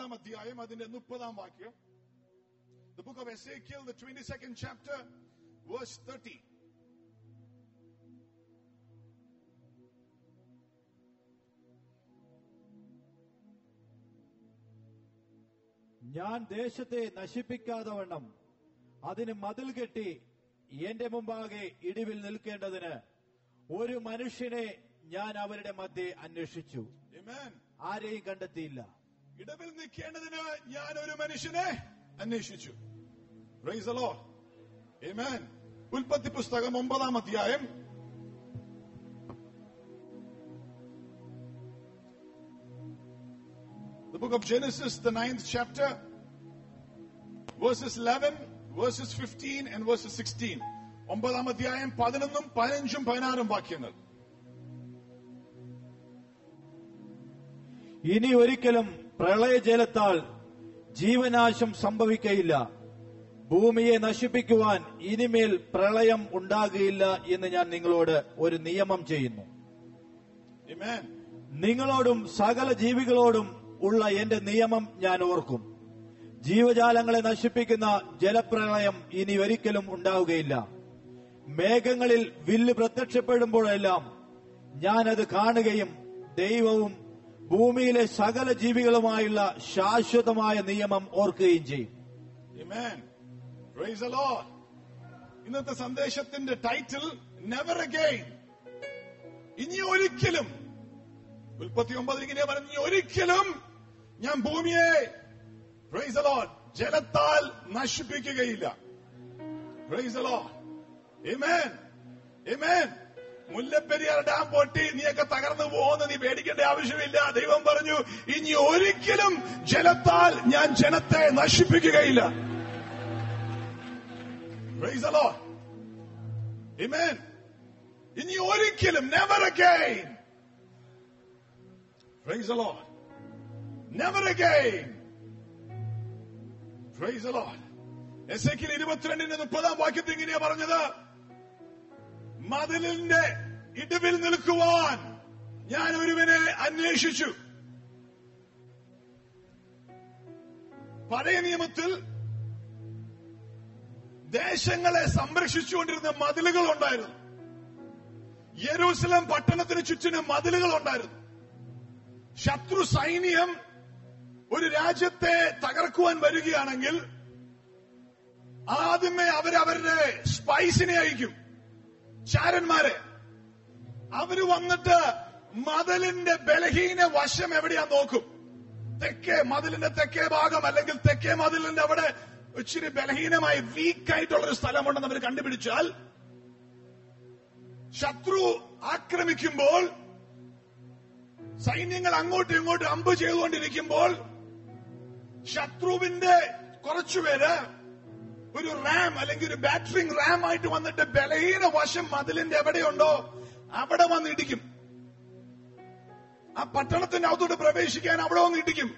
ഒമ്പതാം അധ്യായം അതിന്റെ മുപ്പതാം വാക്യം The book of Ezekiel, the 22nd chapter, verse 30. ഞാൻ ദേശത്തെ നശിപ്പിക്കാതെ വണ്ണം അതിന് മതിൽ കെട്ടി എന്റെ മുമ്പാകെ ഇടിവിൽ നിൽക്കേണ്ടതിന് ഒരു മനുഷ്യനെ ഞാൻ അവരുടെ മധ്യേ അന്വേഷിച്ചു Amen. ആരെയും കണ്ടെത്തിയില്ല ഇടവിൽ നിൽക്കേണ്ടതിന് ഞാൻ ഒരു മനുഷ്യനെ അന്വേഷിച്ചു Praise the Lord. Amen. ഉൽപ്പത്തി പുസ്തകം ഒമ്പതാം അധ്യായം The book of Genesis, the ninth chapter, verses 11, verses 15 and verses 16. ഒമ്പതാം അധ്യായം പതിനൊന്നും പതിനഞ്ചും പതിനാറും വാക്യങ്ങൾ ഇനി ഒരിക്കലും പ്രളയജലത്താൽ ജീവനാശം സംഭവിക്കയില്ല ഭൂമിയെ നശിപ്പിക്കുവാൻ ഇനിമേൽ പ്രളയം ഉണ്ടാകുകയില്ല എന്ന് ഞാൻ നിങ്ങളോട് ഒരു നിയമം ചെയ്യുന്നു Amen. നിങ്ങളോടും സകല ജീവികളോടും ഉള്ള എന്റെ നിയമം ഞാൻ ഓർക്കും ജീവജാലങ്ങളെ നശിപ്പിക്കുന്ന ജലപ്രളയം ഇനി ഒരിക്കലും ഉണ്ടാവുകയില്ല മേഘങ്ങളിൽ വില്ല് പ്രത്യക്ഷപ്പെടുമ്പോഴെല്ലാം ഞാനത് കാണുകയും ദൈവവും ഭൂമിയിലെ സകല ജീവികളുമായുള്ള ശാശ്വതമായ നിയമം ഓർക്കുകയും ചെയ്യും Amen. Praise the Lord. ഇന്നത്തെ സന്ദേശത്തിന്റെ ടൈറ്റിൽ നെവർ അഗെയിൻ ഇനി ഒരിക്കലും ഉൽപ്പത്തി ഒമ്പതിൽ ഇങ്ങനെ പറഞ്ഞു "ഇനി ഒരിക്കലും ഞാൻ ഭൂമിയെ പ്രൈസ് ലോഡ് ജലത്താൽ നശിപ്പിക്കുകയില്ല praise lord Amen. Amen. Mullaperiyar dam പൊട്ടി നീയൊക്കെ തകർന്നു പോകുന്ന നീ പേടിക്കേണ്ട ആവശ്യമില്ല ദൈവം പറഞ്ഞു ഇനി ഒരിക്കലും ജലത്താൽ ഞാൻ ജനത്തെ നശിപ്പിക്കുകയില്ല Praise the Lord. Amen. ഇനി ഒരിക്കലും never again Praise the Lord. Never again. Praise the Lord. Ezekiel ഇരുപത്തിരണ്ടിന്റെ മുപ്പതാം വാക്യത്തിൽ ഇങ്ങനെയാ പറഞ്ഞത് മതിലിന്റെ ഇടിവിൽ നിൽക്കുവാൻ ഞാൻ ഒരുവനെ അന്വേഷിച്ചു പഴയ നിയമത്തിൽ ദേശങ്ങളെ സംരക്ഷിച്ചുകൊണ്ടിരുന്ന മതിലുകൾ ഉണ്ടായിരുന്നു യെരൂസലം പട്ടണത്തിന് ചുറ്റിനും മതിലുകൾ ഉണ്ടായിരുന്നു ശത്രു സൈന്യം ഒരു രാജ്യത്തെ തകർക്കുവാൻ വരികയാണെങ്കിൽ ആദ്യമേ അവരവരുടെ സ്പൈസിനെ അയക്കും ചാരന്മാരെ അവര് വന്നിട്ട് മതിലിന്റെ ബലഹീന വശം എവിടെയാ നോക്കും തെക്കേ മതിലിന്റെ തെക്കേ ഭാഗം അല്ലെങ്കിൽ തെക്കേ മതിലിന്റെ അവിടെ ഇച്ചിരി ബലഹീനമായി വീക്കായിട്ടുള്ള ഒരു സ്ഥലമുണ്ടെന്ന് അവർ കണ്ടുപിടിച്ചാൽ ശത്രു ആക്രമിക്കുമ്പോൾ സൈന്യങ്ങൾ അങ്ങോട്ടും ഇങ്ങോട്ടും അമ്പ് ചെയ്തുകൊണ്ടിരിക്കുമ്പോൾ ശത്രുവിന്റെ കുറച്ചുപേര് ഒരു റാം അല്ലെങ്കിൽ ഒരു ബാറ്ററിംഗ് റാം ആയിട്ട് വന്നിട്ട് ബലഹീന വശം മതിലിന്റെ എവിടെയുണ്ടോ അവിടെ വന്ന് ഇടിക്കും ആ പട്ടണത്തിന്റെ അകത്തോട്ട് പ്രവേശിക്കാൻ അവിടെ വന്ന് ഇടിക്കും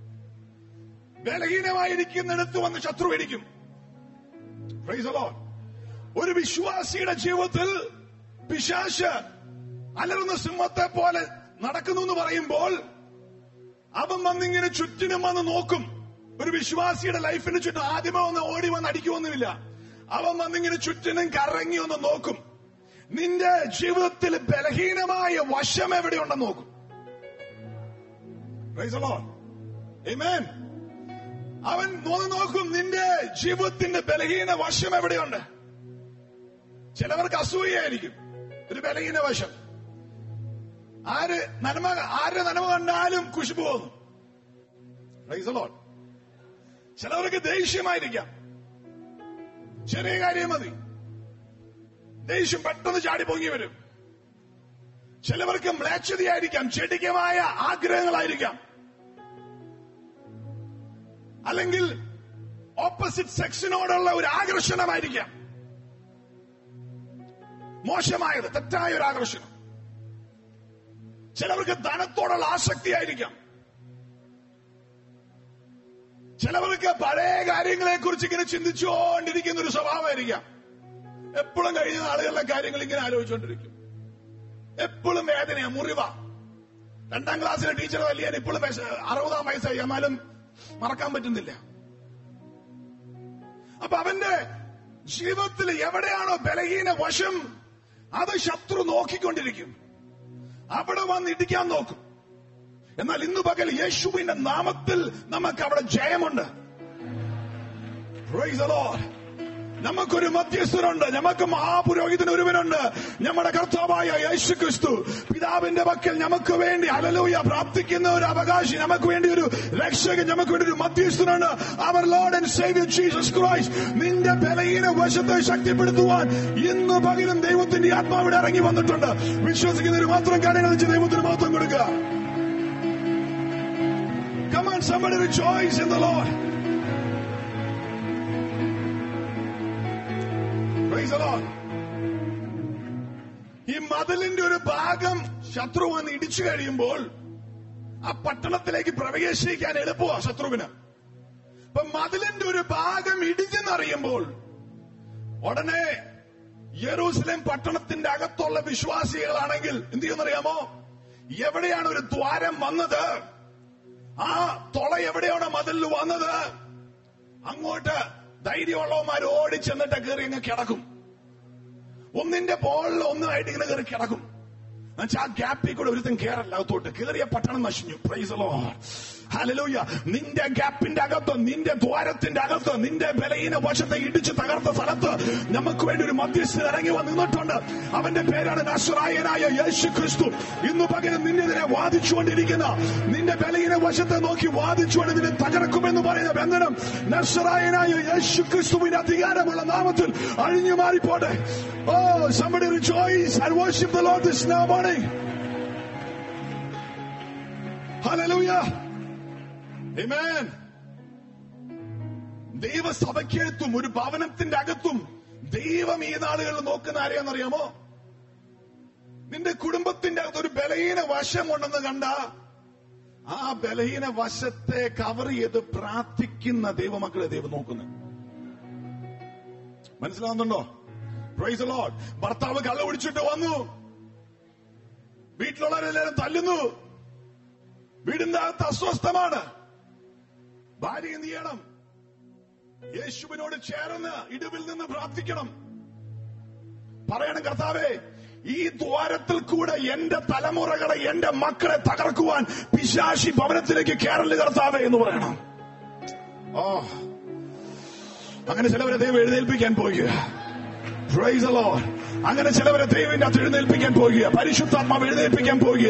ബലഹീനമായിരിക്കുന്നിടത്ത് വന്ന് ശത്രു ഇടിക്കും Praise the Lord. ഒരു വിശ്വാസിയുടെ ജീവിതത്തിൽ പിശാശ് അലറുന്ന സിംഹത്തെ പോലെ നടക്കുന്നു എന്ന് പറയുമ്പോൾ അവൻ വന്നിങ്ങനെ ചുറ്റിനും വന്ന് നോക്കും ഒരു വിശ്വാസിയുടെ ലൈഫിന് ചുറ്റും ആദ്യമേ ഒന്ന് ഓടി വന്ന് അടിക്കുമൊന്നുമില്ല അവൻ വന്നിങ്ങനെ ചുറ്റിനും കറങ്ങി ഒന്ന് നോക്കും നിന്റെ ജീവിതത്തിൽ ബലഹീനമായ വശം എവിടെയുണ്ടെന്ന് നോക്കും Praise the Lord. Amen. അവൻ നോന്ന് നോക്കും നിന്റെ ജീവിതത്തിന്റെ ബലഹീന വശം എവിടെയുണ്ട് ചിലവർക്ക് അസൂയായിരിക്കും ഒരു ബലഹീന വശം ആര് നന്മ ആരുടെ നന്മ കണ്ടാലും കുശിപ്പ് പോകുന്നു Praise the Lord. ചിലവർക്ക് ദേഷ്യമായിരിക്കാം ചെറിയ കാര്യം മതി ദേഷ്യം പെട്ടെന്ന് ചാടി പൊങ്ങി വരും ചിലവർക്ക് മ്ലേച്ഛതയായിരിക്കാം ചെടികമായ ആഗ്രഹങ്ങളായിരിക്കാം അല്ലെങ്കിൽ ഓപ്പോസിറ്റ് സെക്സിനോടുള്ള ഒരു ആകർഷണമായിരിക്കാം മോശമായത് തെറ്റായ ഒരു ആകർഷണം ചിലവർക്ക് ധനത്തോടുള്ള ആസക്തിയായിരിക്കാം ചിലവർക്ക് പഴയ കാര്യങ്ങളെ കുറിച്ച് ഇങ്ങനെ ചിന്തിച്ചുകൊണ്ടിരിക്കുന്ന ഒരു സ്വഭാവമായിരിക്കാം എപ്പോഴും കഴിഞ്ഞ നാളുകളിലെ കാര്യങ്ങൾ ഇങ്ങനെ ആലോചിച്ചുകൊണ്ടിരിക്കും എപ്പോഴും വേദനയാ മുറിവ രണ്ടാം ക്ലാസ്സിലെ ടീച്ചർ തല്ലിയാൻ ഇപ്പോഴും വിശ- അറുപതാം വയസ്സായി എന്നാലും മറക്കാൻ പറ്റുന്നില്ല അപ്പൊ അവന്റെ ജീവിതത്തിൽ എവിടെയാണോ ബലഹീന വശം അത് ശത്രു നോക്കിക്കൊണ്ടിരിക്കും അവിടെ വന്ന് ഇടിക്കാൻ നോക്കും എന്നാൽ ഇന്ന് പകൽ യേശുവിന്റെ നാമത്തിൽ നമുക്ക് അവിടെ ജയമുണ്ട് Praise the Lord. നമുക്കൊരു മധ്യസ്ഥനുണ്ട് നമുക്ക് മഹാപുരോഹിതൻ ഒരുവനുണ്ട് നമ്മുടെ കർത്താവായ യേശു ക്രിസ്തു പിതാവിന്റെ പക്കൽ നമുക്ക് വേണ്ടി അലലൂയ പ്രാർത്ഥിക്കുന്ന ഒരു അവകാശി നമുക്ക് വേണ്ടി ഒരു രക്ഷകൻ നമുക്ക് വേണ്ടി ഒരു മധ്യസ്ഥനുണ്ട് അവർ lord and saviour Jesus Christ നിന്റെ ബലഹീന വശത്തെ ശക്തിപ്പെടുത്തുവാൻ ഇന്ന് പകലും ദൈവത്തിന്റെ ആത്മാവിടെ ഇറങ്ങി വന്നിട്ടുണ്ട് വിശ്വസിക്കുന്നവർ മാത്രം കാര്യങ്ങൾ വെച്ച് ദൈവത്തിന് മഹത്വം കൊടുക്കുക Come on, somebody rejoice in the Lord. Praise the Lord. ഈ മതിലിന്റെ ഒരു ഭാഗം ശത്രു വന്ന് ഇടിച്ചു കഴിയുമ്പോൾ ആ പട്ടണത്തിലേക്ക് പ്രവേശിക്കാൻ എളുപ്പമാ ശത്രുവിന് അപ്പൊ മതിലിന്റെ ഒരു ഭാഗം ഇടിഞ്ഞെന്നറിയുമ്പോൾ ഉടനെ യെറൂസലേം പട്ടണത്തിന്റെ അകത്തുള്ള വിശ്വാസികളാണെങ്കിൽ എന്ത് ചെയ്യുന്നറിയാമോ എവിടെയാണ് ഒരു ദ്വാരം വന്നത് ആ തുള എവിടെയാണോ മതിലിൽ വന്നത് അങ്ങോട്ട് ധൈര്യമുള്ളവന്മാർ ഓടി ചെന്നിട്ട് കയറി അങ്ങ് കിടക്കും ഒന്നിന്റെ പോളിൽ ഒന്നുമായിട്ട് ഇങ്ങനെ കയറി കിടക്കും എന്നുവെച്ചാൽ ആ ഗ്യാപ്പിൽ കൂടെ ഒരുത്തും കയറല്ല അകത്തോട്ട് കയറിയ പട്ടണം നശിഞ്ഞു പ്രൈസ് ഹലലൂയ നിന്റെ ഗ്യാപ്പിന്റെ അകത്ത് നിന്റെ ദ്വാരത്തിന്റെ അകത്ത് നിന്റെ ബലഹീന വശത്തെ ഇടിച്ച് തകർത്ത സ്ഥലത്ത് നമുക്ക് വേണ്ടി ഒരു മധ്യസ്ഥ ഇറങ്ങി വന്ന് നിന്നിട്ടുണ്ട് അവന്റെ പേരാണ് നസ്രായനായ യേശു ക്രിസ്തു ഇന്ന് പകരം നിന്നെതിരെ വാദിച്ചുകൊണ്ടിരിക്കുന്ന നിന്റെ ബലഹീന വശത്തെ നോക്കി വാദിച്ചുകൊണ്ട് നിന്നെ തകർക്കുമെന്ന് പറയുന്ന ബന്ധനം നസ്രായനായ യേശു ക്രിസ്തുവിന്റെ അധികാരമുള്ള നാമത്തിൽ അഴിഞ്ഞു മാറിപ്പോട്ടെ ഓ somebody rejoice and worship the Lord this now morning hallelujah Amen. ദൈവസഭയ്ക്കകത്തും ഒരു ഭവനത്തിന്റെ അകത്തും ദൈവം ഈ നാളുകളിൽ നോക്കുന്ന ആരെയാണെന്നറിയാമോ നിന്റെ കുടുംബത്തിന്റെ അകത്ത് ഒരു ബലഹീന വശം ഉണ്ടെന്ന് കണ്ട ആ ബലഹീന വശത്തെ കവർ ചെയ്ത് പ്രാർത്ഥിക്കുന്ന ദൈവമക്കളെ ദൈവം നോക്കുന്നത് മനസ്സിലാവുന്നുണ്ടോ പ്രൈസ് ലോഡ് ഭർത്താവ് കള്ള പിടിച്ചിട്ട് വന്നു വീട്ടിലുള്ളവരെല്ലാരും തല്ലുന്നു വീടിന്റെ അകത്ത് അസ്വസ്ഥമാണ് ഭാര്യ എന്ത് ചെയ്യണം യേശുവിനോട് ചേർന്ന് ഇടിവിൽ നിന്ന് പ്രാർത്ഥിക്കണം പറയണം കർത്താവേ ഈ ദ്വാരത്തിൽ കൂടെ എന്റെ തലമുറകളെ എന്റെ മക്കളെ തകർക്കുവാൻ പിശാശി ഭവനത്തിലേക്ക് കേരള കർത്താവേ എന്ന് പറയണം ഓ അങ്ങനെ ചിലവരെ ദൈവം എഴുന്നേൽപ്പിക്കാൻ പോകുക Praise the Lord. അങ്ങനെ ചിലവരെ ദൈവത്തിന്റെ അകത്ത് എഴുന്നേൽപ്പിക്കാൻ പോകുക പരിശുദ്ധാത്മാവ് എഴുന്നേൽപ്പിക്കാൻ പോകുക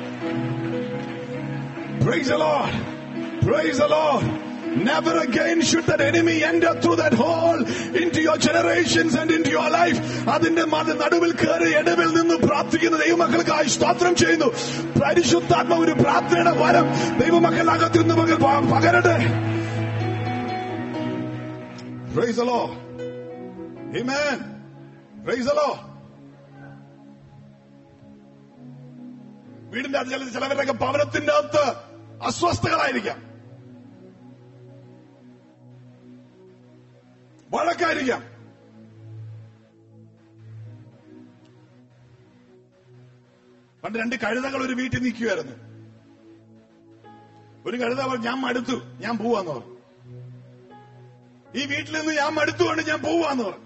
Praise the Lord. Praise the Lord. Never again should that enemy enter through that hole into your generations and into your life. അതിന്റെ മത നടുവിൽ കയറി ഇടവിൽ നിന്ന് പ്രാർത്ഥിക്കുന്ന ദൈവമക്കൾക്കായി സ്തോത്രം ചെയ്യുന്നു പരിശുദ്ധാത്മ ഒരു പ്രാർത്ഥനയുടെ വരം ദൈവമക്കളകത്ത് നിന്ന് മകൾ പ- പകരട്ടെ Praise the Lord. Amen. Praise the Lord. വീടിന്റെ അകത്ത് ചില ചിലവരൊക്കെ ഭവനത്തിന്റെ അകത്ത് അസ്വസ്ഥകളായിരിക്കാം വഴക്കായിരിക്കാം പണ്ട് രണ്ട് കഴുതകൾ ഒരു വീട്ടിൽ നിൽക്കുമായിരുന്നു ഒരു കഴുത പറഞ്ഞു ഞാൻ മടുത്തു ഞാൻ പോവാന്ന് പറഞ്ഞു ഈ വീട്ടിൽ നിന്ന് ഞാൻ മടുത്തുകൊണ്ട് ഞാൻ പോവാന്ന് പറഞ്ഞു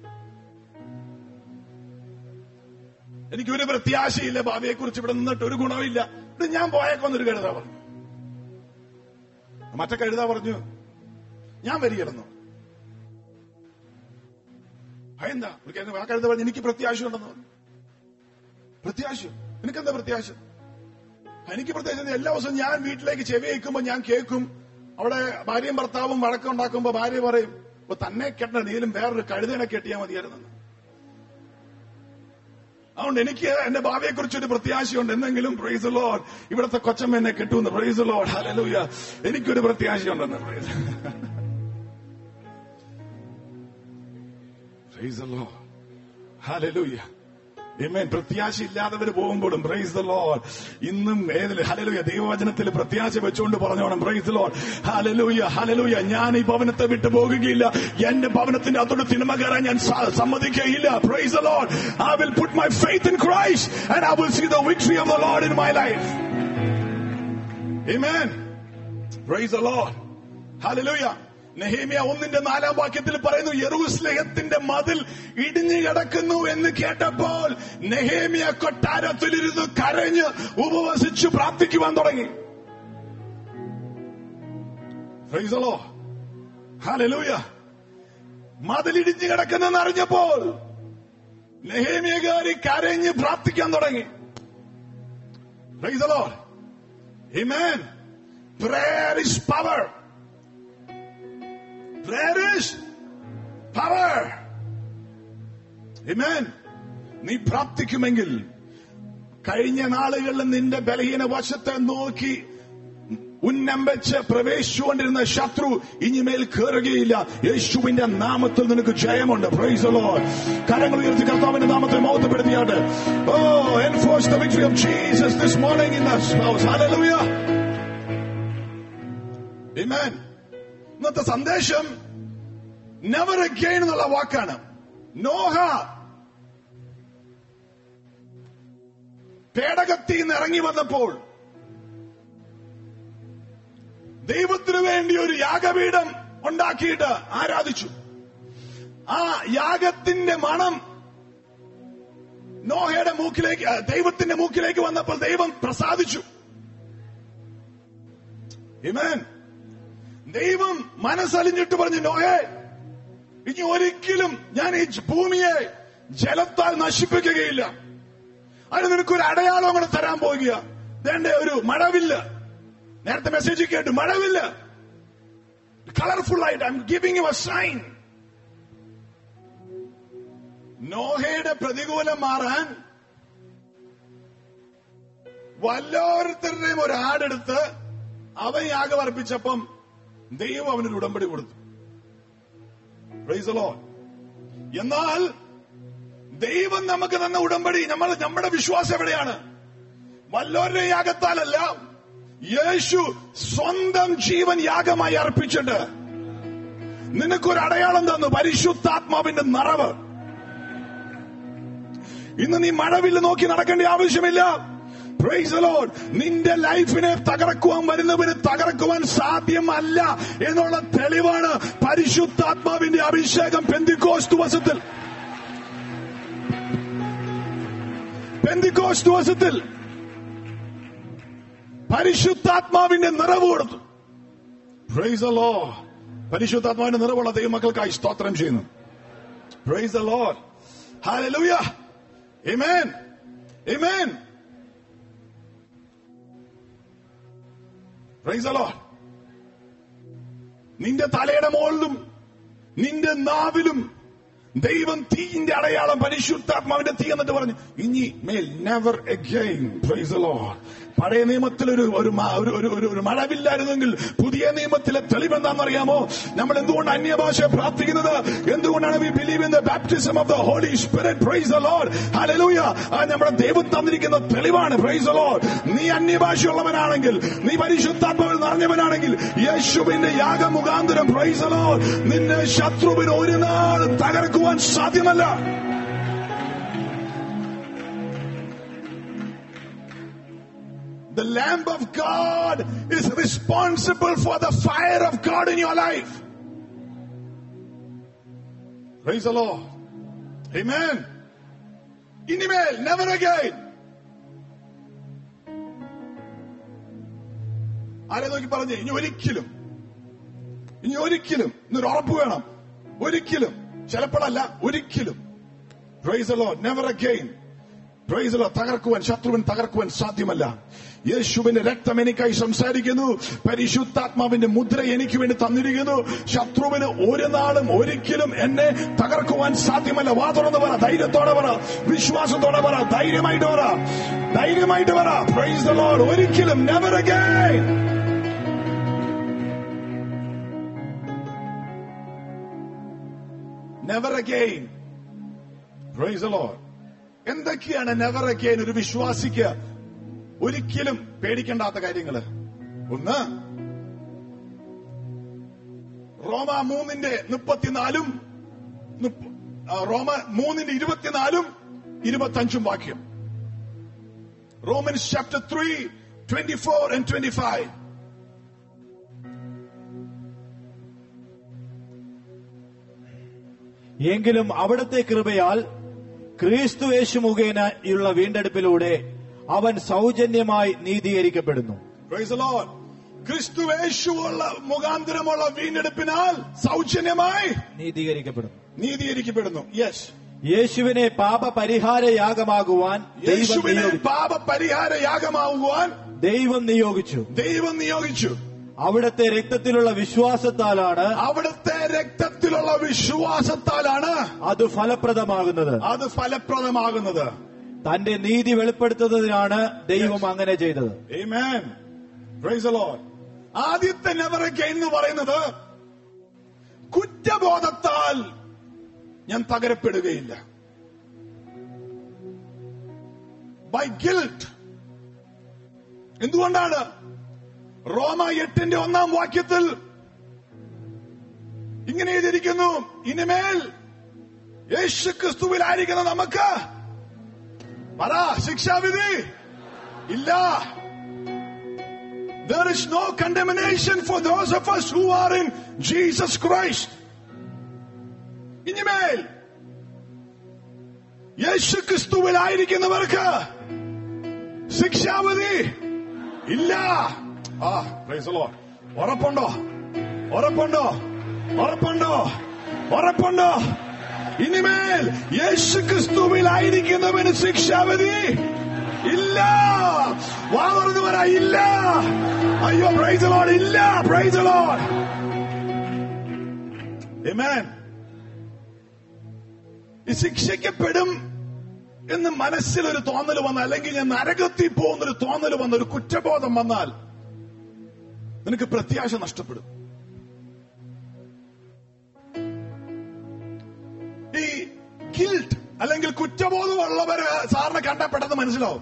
എനിക്ക് ഒരു പ്രത്യാശയില്ല ഭാവിയെ കുറിച്ച് ഇവിടെ നിന്നിട്ട് ഒരു ഗുണമില്ല ഇവിടെ ഞാൻ പോയേക്കൊന്നൊരു കഴുത പറഞ്ഞു മറ്റേ കഴുത പറഞ്ഞു ഞാൻ വരികയായിരുന്നു എന്താ പുള്ളിക്കാരൻ ആ കഴുത പറഞ്ഞു എനിക്ക് പ്രത്യാശ ഉണ്ടെന്ന് പറഞ്ഞു പ്രത്യാശ എനിക്കെന്താ പ്രത്യാശ എനിക്ക് പ്രത്യേകിച്ച് എല്ലാ ദിവസവും ഞാൻ വീട്ടിലേക്ക് ചെവി വയ്ക്കുമ്പോ ഞാൻ കേൾക്കും അവിടെ ഭാര്യയും ഭർത്താവും വഴക്കുണ്ടാക്കുമ്പോ ഭാര്യ പറയും "ഇപ്പൊ തന്നെ കെട്ട നീലും വേറൊരു കഴുതനെ കെട്ടിയാൽ മതിയായിരുന്നു അതുകൊണ്ട് എനിക്ക് എന്റെ ഭാവിയെ കുറിച്ച് ഒരു പ്രത്യാശയുണ്ട് എന്തെങ്കിലും പ്രൈസ് ലോഡ് ഇവിടുത്തെ കൊച്ചമ്മ എന്നെ കിട്ടുമെന്ന് പ്രൈസ് ലോഡ് ഹലലൂയ എനിക്കൊരു പ്രത്യാശയുണ്ടെന്ന് praise praise lord hallelujah Amen. പ്രത്യാശ ഇല്ലാത്തവർ പോകുമ്പോഴും പ്രൈസ് ദ ലോഡ് ഇന്നും ഏതിൽ ഹലലൂയ ദൈവവചനത്തിൽ പ്രത്യാശ വെച്ചുകൊണ്ട് പറഞ്ഞോണം പ്രൈസ് ലോഡ് ഹലലൂയ ഹലലൂയ ഞാൻ ഈ ഭവനത്തെ വിട്ടു പോകുകയില്ല എന്റെ ഭവനത്തിന്റെ അത്തോട് തിന്മ കയറാൻ ഞാൻ സ- സമ്മതിക്കുകയില്ല praise the lord I will put my faith in Christ and I will see the victory of the lord in my life Amen. Praise the Lord. Hallelujah Nehemiah ഒന്നിന്റെ നാലാം വാക്യത്തിൽ പറയുന്നു യെറൂസ്ലേഹത്തിന്റെ മതിൽ ഇടിഞ്ഞു കിടക്കുന്നു എന്ന് കേട്ടപ്പോൾ നെഹേമിയ കൊട്ടാരത്തിലിരുന്ന് കരഞ്ഞ് ഉപവസിച്ച് പ്രാർത്ഥിക്കുവാൻ തുടങ്ങി Praise the Lord. Hallelujah. മതിലിടിഞ്ഞു കിടക്കുന്നെന്ന് അറിഞ്ഞപ്പോൾ നെഹേമിയകാരി കരഞ്ഞ് പ്രാർത്ഥിക്കാൻ തുടങ്ങി Praise the Lord. Amen. Prayer is power. Prayer is power. Amen. നീ പ്രാർത്ഥിക്കുമെങ്കിൽ കഴിഞ്ഞ നാളുകളിൽ നിന്റെ ബലഹീന വശത്തെ നോക്കി ഉന്നം വെച്ച് പ്രവേശിച്ചുകൊണ്ടിരുന്ന ശത്രു ഇനിമേൽ കയറുകയില്ല യേശുവിന്റെ നാമത്തിൽ നിനക്ക് ജയമുണ്ട് പ്രൈസ് ലോഡ് കരങ്ങൾ ഉയർത്തി കർത്താവിന്റെ നാമത്തെ മൗത്തപ്പെടുത്തിയാട്ട് oh enforce the victory of Jesus this morning in this house hallelujah amen ഇന്നത്തെ സന്ദേശം നെവർ അഗെയിൻ എന്നുള്ള വാക്കാണ് നോഹ പേടകത്തിൽ നിന്ന് ഇറങ്ങി വന്നപ്പോൾ ദൈവത്തിനു വേണ്ടി ഒരു യാഗപീഠം ഉണ്ടാക്കിയിട്ട് ആരാധിച്ചു ആ യാഗത്തിന്റെ മണം നോഹയുടെ മൂക്കിലേക്ക് ആ, ദൈവത്തിന്റെ മൂക്കിലേക്ക് വന്നപ്പോൾ ദൈവം പ്രസാദിച്ചു Amen. ദൈവം മനസ്സലിഞ്ഞിട്ട് പറഞ്ഞു നോഹേ ഇനി ഒരിക്കലും ഞാൻ ഈ ഭൂമിയെ ജലത്താൽ നശിപ്പിക്കുകയില്ല അതിന് നിനക്കൊരു അടയാളം കൂടെ തരാൻ പോകുക വേണ്ട ഒരു മഴവില്ല നേരത്തെ മെസ്സേജ് കേട്ടു മഴവില്ല കളർഫുൾ ആയിട്ട് I am giving you a sign നോഹയുടെ പ്രതികൂലം മാറാൻ വല്ലോരുത്തരുടെയും ഒരു ആടെടുത്ത് അവൻ യാഗം അർപ്പിച്ചപ്പം ദൈവം അവനൊരു ഉടമ്പടി കൊടുത്തു Praise the Lord. എന്നാൽ ദൈവം നമുക്ക് തന്ന ഉടമ്പടി നമ്മൾ നമ്മുടെ വിശ്വാസം എവിടെയാണ് വല്ലോരുടെ യാഗത്താലല്ല യേശു സ്വന്തം ജീവൻ യാഗമായി അർപ്പിച്ചിട്ട് നിനക്കൊരു അടയാളം തന്നു പരിശുദ്ധാത്മാവിന്റെ നിറവ് ഇന്ന് നീ മഴവില്ല് നോക്കി നടക്കേണ്ട ആവശ്യമില്ല Praise the Lord. നിന്റെ ലൈഫിനെ തകർക്കുവാൻ വരുന്നവന് തകർക്കുവാൻ സാധ്യമല്ല എന്നുള്ള തെളിവാണ് പരിശുദ്ധാത്മാവിന്റെ അഭിഷേകം പെന്തിക്കോസ് ദിവസത്തിൽ പെന്തിക്കോസ് ദിവസത്തിൽ പരിശുദ്ധാത്മാവിന്റെ നിറവ് കൊടുത്തു Praise the Lord. പരിശുദ്ധാത്മാവിന്റെ നിറവുള്ള ദൈവമക്കൾക്കായി സ്തോത്രം ചെയ്യുന്നു Praise the Lord. Hallelujah. Amen. Amen. Praise the Lord. നിന്റെ തലയുടെ മുകളിലും നിന്റെ നാവിലും ദൈവം തീയിന്റെ അടയാളം പരിശുദ്ധാത്മാവിന്റെ തീ എന്നിട്ട് പറഞ്ഞു ഇനി മേൽ നെവർ അഗൈൻ പ്രൈസ് ലോഡ് പഴയ നിയമത്തിൽ ഒരു ഒരു മ- ഒരു ഒരു ഒരു- ഒരു മഴവില്ലായിരുന്നെങ്കിൽ പുതിയ നിയമത്തിലെ തെളിവെന്താണെന്നറിയാമോ നമ്മൾ എന്തുകൊണ്ട് അന്യഭാഷ പ്രാർത്ഥിക്കുന്നത് എന്തുകൊണ്ടാണ് we believe in the baptism of the Holy Spirit praise the Lord hallelujah ആ നമ്മുടെ ദൈവം തന്നിരിക്കുന്ന തെളിവാണ് പ്രൈസ് ദ ലോർഡ് നീ അന്യഭാഷയുള്ളവനാണെങ്കിൽ നീ പരിശുദ്ധാത്മാവിൽ നിറഞ്ഞവനാണെങ്കിൽ യേശുവിന്റെ യാഗ മുഖാന്തരം പ്രൈസ് ദ ലോർഡ് നിന്നെ ശത്രുവിന് ഒരു നാൾ തകർക്കുവാൻ സാധ്യമല്ല The Lamb of God is responsible for the fire of God in your life. Praise the Lord. Amen. ഇനിമേൽ never again. ആരെ നോക്കി പറഞ്ഞു ഇനി ഒരിക്കലും ഇനി ഒരിക്കലും ഇന്നൊരു ഉറപ്പ് വേണം ഒരിക്കലും ചിലപ്പോഴല്ല ഒരിക്കലും praise the Lord never again praise the Lord തകർക്കുവാൻ ശത്രുവൻ തകർക്കുവാൻ സാധ്യമല്ല യേശുവിന്റെ രക്തം എനിക്കായി സംസാരിക്കുന്നു പരിശുദ്ധാത്മാവിന്റെ മുദ്ര എനിക്ക് വേണ്ടി തന്നിരിക്കുന്നു ശത്രുവിന് ഒരു നാളും ഒരിക്കലും എന്നെ തകർക്കുവാൻ സാധ്യമല്ല വാ തുറന്ന് പറ ധൈര്യത്തോടെ പറ വിശ്വാസത്തോടെ പറ ധൈര്യമായിട്ട് പറ ധൈര്യമായിട്ട് പറ പ്രൈസ് the Lord ഒരിക്കലും never again never again praise the Lord എന്തൊക്കെയാണ് നെവർ അഗെയിൻ ഒരു വിശ്വാസിക്ക് ഒരിക്കലും പേടിക്കേണ്ടാത്ത കാര്യങ്ങള് ഒന്ന് റോമ മൂന്നിന്റെ മുപ്പത്തിനാലും മുപ്പ- ആ, റോമ മൂന്നിന്റെ ഇരുപത്തിനാലും ഇരുപത്തഞ്ചും വാക്യം Romans chapter three twenty four and twenty five എങ്കിലും അവിടുത്തെ കൃപയാൽ ക്രിസ്തു യേശു മുഖേനയുള്ള വീണ്ടെടുപ്പിലൂടെ അവൻ സൗജന്യമായി നീതീകരിക്കപ്പെടുന്നു Praise the Lord. ക്രിസ്തുവേശുവുള്ള മുഖാന്തരമുള്ള വീണ്ടെടുപ്പിനാൽ സൗജന്യമായി നീതീകരിക്കപ്പെടുന്നു നീതീകരിക്കപ്പെടുന്നു യെസ് യേശുവിനെ പാപ പരിഹാരയാഗമാകുവാൻ ദൈവം യേശുവിനെ നിയോഗിച്ചു പാപ പരിഹാര യാഗമാവുവാൻ ദൈവം നിയോഗിച്ചു ദൈവം നിയോഗിച്ചു അവിടുത്തെ രക്തത്തിലുള്ള വിശ്വാസത്താലാണ് അവിടുത്തെ രക്തത്തിലുള്ള വിശ്വാസത്താലാണ് അത് ഫലപ്രദമാകുന്നത് അത് ഫലപ്രദമാകുന്നത് തന്റെ നീതി വെളിപ്പെടുത്തുന്നതിനാണ് ദൈവം അങ്ങനെ ചെയ്തത് Amen. Praise the Lord. ആദ്യത്തെ നെവറൊക്കെ എന്ന് പറയുന്നത് കുറ്റബോധത്താൽ ഞാൻ തകരപ്പെടുകയില്ല ബൈ ഗിൽട്ട് എന്തുകൊണ്ടാണ് റോമ എട്ടിന്റെ ഒന്നാം വാക്യത്തിൽ ഇങ്ങനെ എഴുതിയിരിക്കുന്നു ഇനിമേൽ യേശു ക്രിസ്തുവിലായിരിക്കുന്ന നമുക്ക് പറ ശിക്ഷാവിധി ഇല്ല There is no condemnation for those of us who are in Jesus Christ. ഇനിമേൽ യേശു ക്രിസ്തുവിലായിരിക്കുന്നവർക്ക് ശിക്ഷാവധി ഇല്ല ആ പ്രൈസ് the Lord. ഉറപ്പുണ്ടോ ഉറപ്പുണ്ടോ ഉറപ്പുണ്ടോ ഉറപ്പുണ്ടോ ഇനിമേൽ യേശു ക്രിസ്തുവിലായിരിക്കുന്നവന് ശിക്ഷാവധി ഇല്ല വാ പറഞ്ഞു പറ ഇല്ല അയ്യോ പ്രൈസ് ലോഡ് ഇല്ല പ്രൈസ് ലോഡ് Amen. ഈ ശിക്ഷിക്കപ്പെടും എന്ന് മനസ്സിൽ ഒരു തോന്നൽ വന്നാൽ അല്ലെങ്കിൽ ഞാൻ നരകത്തിൽ പോകുന്നൊരു തോന്നൽ വന്ന ഒരു കുറ്റബോധം വന്നാൽ നിനക്ക് പ്രത്യാശ നഷ്ടപ്പെടും ഈ ഗിൽട്ട് അല്ലെങ്കിൽ കുറ്റബോധമുള്ളവര് സാറിന് കണ്ടാൽ പെട്ടെന്ന് മനസ്സിലാവും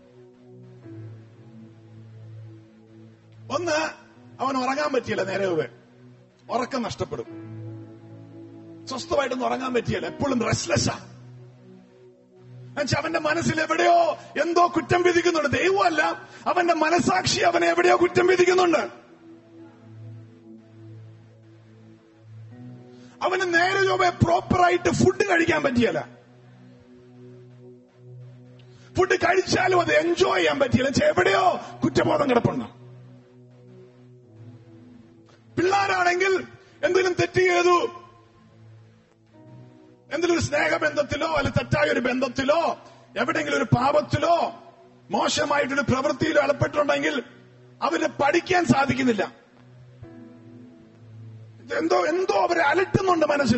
ഒന്ന് അവൻ ഉറങ്ങാൻ പറ്റിയില്ല നേരെ മുമ്പേ ഉറക്കം നഷ്ടപ്പെടും സ്വസ്ഥമായിട്ടൊന്നും ഉറങ്ങാൻ പറ്റിയല്ല എപ്പോഴും റെസ്ലെസ്സാ എന്നുവെച്ചാൽ അവന്റെ മനസ്സിൽ എവിടെയോ എന്തോ കുറ്റം വിധിക്കുന്നുണ്ട് ദൈവമല്ല അവന്റെ മനസാക്ഷി അവനെ എവിടെയോ കുറ്റം വിധിക്കുന്നുണ്ട് അവന് നേരെ ചൊവ്വെ പ്രോപ്പറായിട്ട് ഫുഡ് കഴിക്കാൻ പറ്റിയല്ല ഫുഡ് കഴിച്ചാലും അത് എൻജോയ് ചെയ്യാൻ പറ്റിയില്ല എന്നുവെച്ചാൽ എവിടെയോ കുറ്റബോധം കിടപ്പുണ്ട് പിള്ളേരാണെങ്കിൽ എന്തെങ്കിലും തെറ്റ് ചെയ്തു എന്തെങ്കിലും ഒരു സ്നേഹബന്ധത്തിലോ അല്ലെങ്കിൽ തെറ്റായ ഒരു ബന്ധത്തിലോ എവിടെയെങ്കിലും ഒരു പാപത്തിലോ മോശമായിട്ടൊരു പ്രവൃത്തിയിലോ ഏർപ്പെട്ടിട്ടുണ്ടെങ്കിൽ അവന് പഠിക്കാൻ സാധിക്കുന്നില്ല എന്തോ എന്തോ അവരെ അലട്ടുന്നുണ്ട് മനസ്സിൽ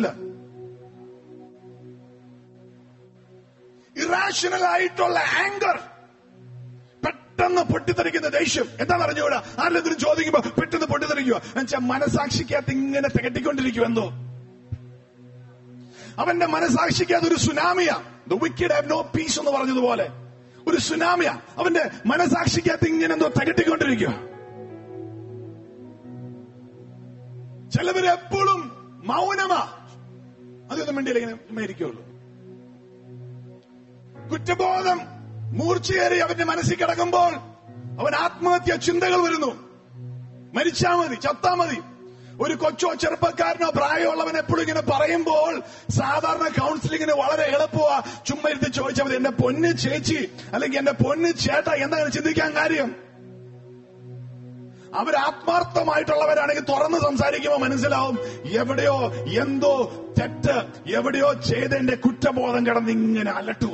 ഇറാഷണൽ ആയിട്ടുള്ള ആങ്കർ പെട്ടെന്ന് പൊട്ടിത്തെറിക്കുന്ന ദേഷ്യം എന്താണെന്ന് അറിഞ്ഞുകൂടാ ആരെങ്കിലും ചോദിക്കുമ്പോ പെട്ടെന്ന് പൊട്ടിത്തെറിക്കുക എന്നുവെച്ചാൽ മനസാക്ഷിക്കകത്ത് ഇങ്ങനെ തികട്ടിക്കൊണ്ടിരിക്കും എന്തോ അവന്റെ മനസാക്ഷിക്കകത്ത് ഒരു സുനാമിയ the wicked have no peace എന്ന് പറഞ്ഞതുപോലെ ഒരു സുനാമിയ അവന്റെ മനസാക്ഷിക്കകത്ത് ഇങ്ങനെ എന്തോ തികട്ടിക്കൊണ്ടിരിക്കുക ചിലവര് എപ്പോഴും മൗനമാ അതൊന്നും വേണ്ടിയില്ല ഇങ്ങനെ ഇരിക്കുള്ളൂ കുറ്റബോധം മൂർച്ചയേറി അവന്റെ മനസ്സിൽ കിടക്കുമ്പോൾ അവൻ ആത്മഹത്യ ചിന്തകൾ വരുന്നു മരിച്ചാ മതി ചത്താ മതി ഒരു കൊച്ചോ ചെറുപ്പക്കാരനോ പ്രായമുള്ളവൻ എപ്പോഴും ഇങ്ങനെ പറയുമ്പോൾ സാധാരണ കൗൺസിലിങ്ങിന് വളരെ എളുപ്പമാ ചുമ്മാ ഇരുന്ന് ചോദിച്ചാൽ മതി എന്റെ പൊന്ന് ചേച്ചി അല്ലെങ്കിൽ എന്റെ പൊന്ന് ചേട്ട എന്താണ് ചിന്തിക്കാൻ കാര്യം അവർ ആത്മാർത്ഥമായിട്ടുള്ളവരാണെങ്കിൽ തുറന്ന് സംസാരിക്കുമ്പോൾ മനസ്സിലാവും എവിടെയോ എന്തോ തെറ്റ് എവിടെയോ ചെയ്തതിന്റെ കുറ്റബോധം കിടന്ന് ഇങ്ങനെ അലട്ടുക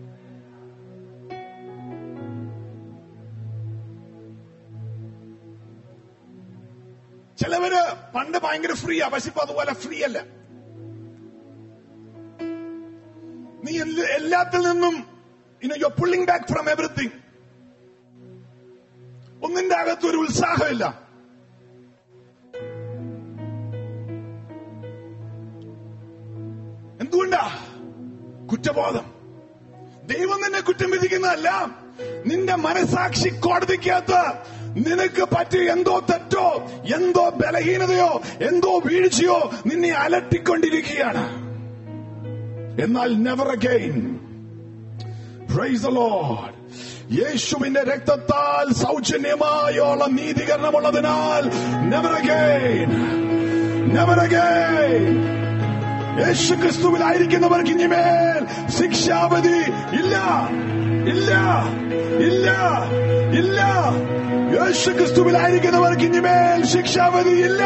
ചിലവര് പണ്ട് ഭയങ്കര ഫ്രീയാ പക്ഷെ ഇപ്പൊ അതുപോലെ ഫ്രീ അല്ല നീ എല്ലാ- എല്ലാത്തിൽ നിന്നും you pulling back from everything ഒന്നിന്റെ അകത്ത് ഒരു ഉത്സാഹമില്ല എന്തുകൊണ്ടാ കുറ്റബോധം ദൈവം നിന്നെ കുറ്റം വിധിക്കുന്നതല്ല നിന്റെ മനസാക്ഷി കോടതിക്കകത്ത് നിനക്ക് പറ്റിയ എന്തോ തെറ്റോ എന്തോ ബലഹീനതയോ എന്തോ വീഴ്ചയോ നിന്നെ അലട്ടിക്കൊണ്ടിരിക്കുകയാണ് എന്നാൽ never again praise the Lord യേശുവിന്റെ രക്തത്താൽ സൗജന്യമായോളം നീതീകരണമുള്ളതിനാൽ നെവർ അഗെയിൻ നെവർ അഗെയിൻ യേശു ക്രിസ്തുവിലായിരിക്കുന്നവർക്ക് ഇനിമേൽ ശിക്ഷാവധി ഇല്ല ഇല്ല ഇല്ല ഇല്ല യേശു ക്രിസ്തുവിലായിരിക്കുന്നവർക്ക് ഇനിമേൽ ശിക്ഷാവധി ഇല്ല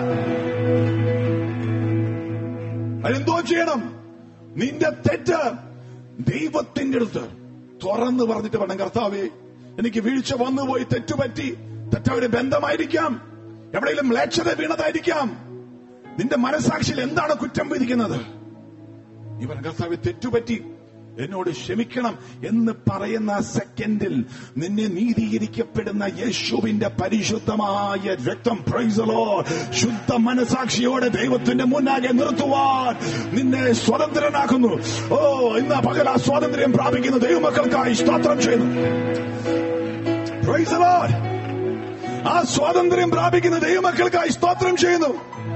അതെന്തോ ചെയ്യണം നിന്റെ തെറ്റ് ദൈവത്തിന്റെ അടുത്ത് തുറന്ന് പറഞ്ഞിട്ട് വേണം കർത്താവേ എനിക്ക് വീഴ്ച വന്നുപോയി തെറ്റുപറ്റി തെറ്റവര് ബന്ധമായിരിക്കാം എവിടെയെങ്കിലും മ്ലേച്ഛത വീണതായിരിക്കാം നിന്റെ മനസാക്ഷിയിൽ എന്താണ് കുറ്റം വിധിക്കുന്നത് ഇവൻ കർത്താവ് തെറ്റുപറ്റി എന്നോട് ക്ഷമിക്കണം എന്ന് പറയുന്ന സെക്കൻഡിൽ നിന്നെ നീതീകരിക്കപ്പെടുന്ന യേശുവിന്റെ പരിശുദ്ധമായ രക്തം പ്രൈസലോ ശുദ്ധ മനസാക്ഷിയോടെ ദൈവത്തിന്റെ മുന്നാകെ നിർത്തുവാൻ നിന്നെ സ്വതന്ത്രനാക്കുന്നു ഓ ഇന്ന് പകൽ ആ സ്വാതന്ത്ര്യം പ്രാപിക്കുന്ന ദൈവമക്കൾക്കായി സ്തോത്രം ചെയ്യുന്നു Praise the Lord. ആ സ്വാതന്ത്ര്യം പ്രാപിക്കുന്ന ദൈവമക്കൾക്കായി സ്തോത്രം ചെയ്യുന്നു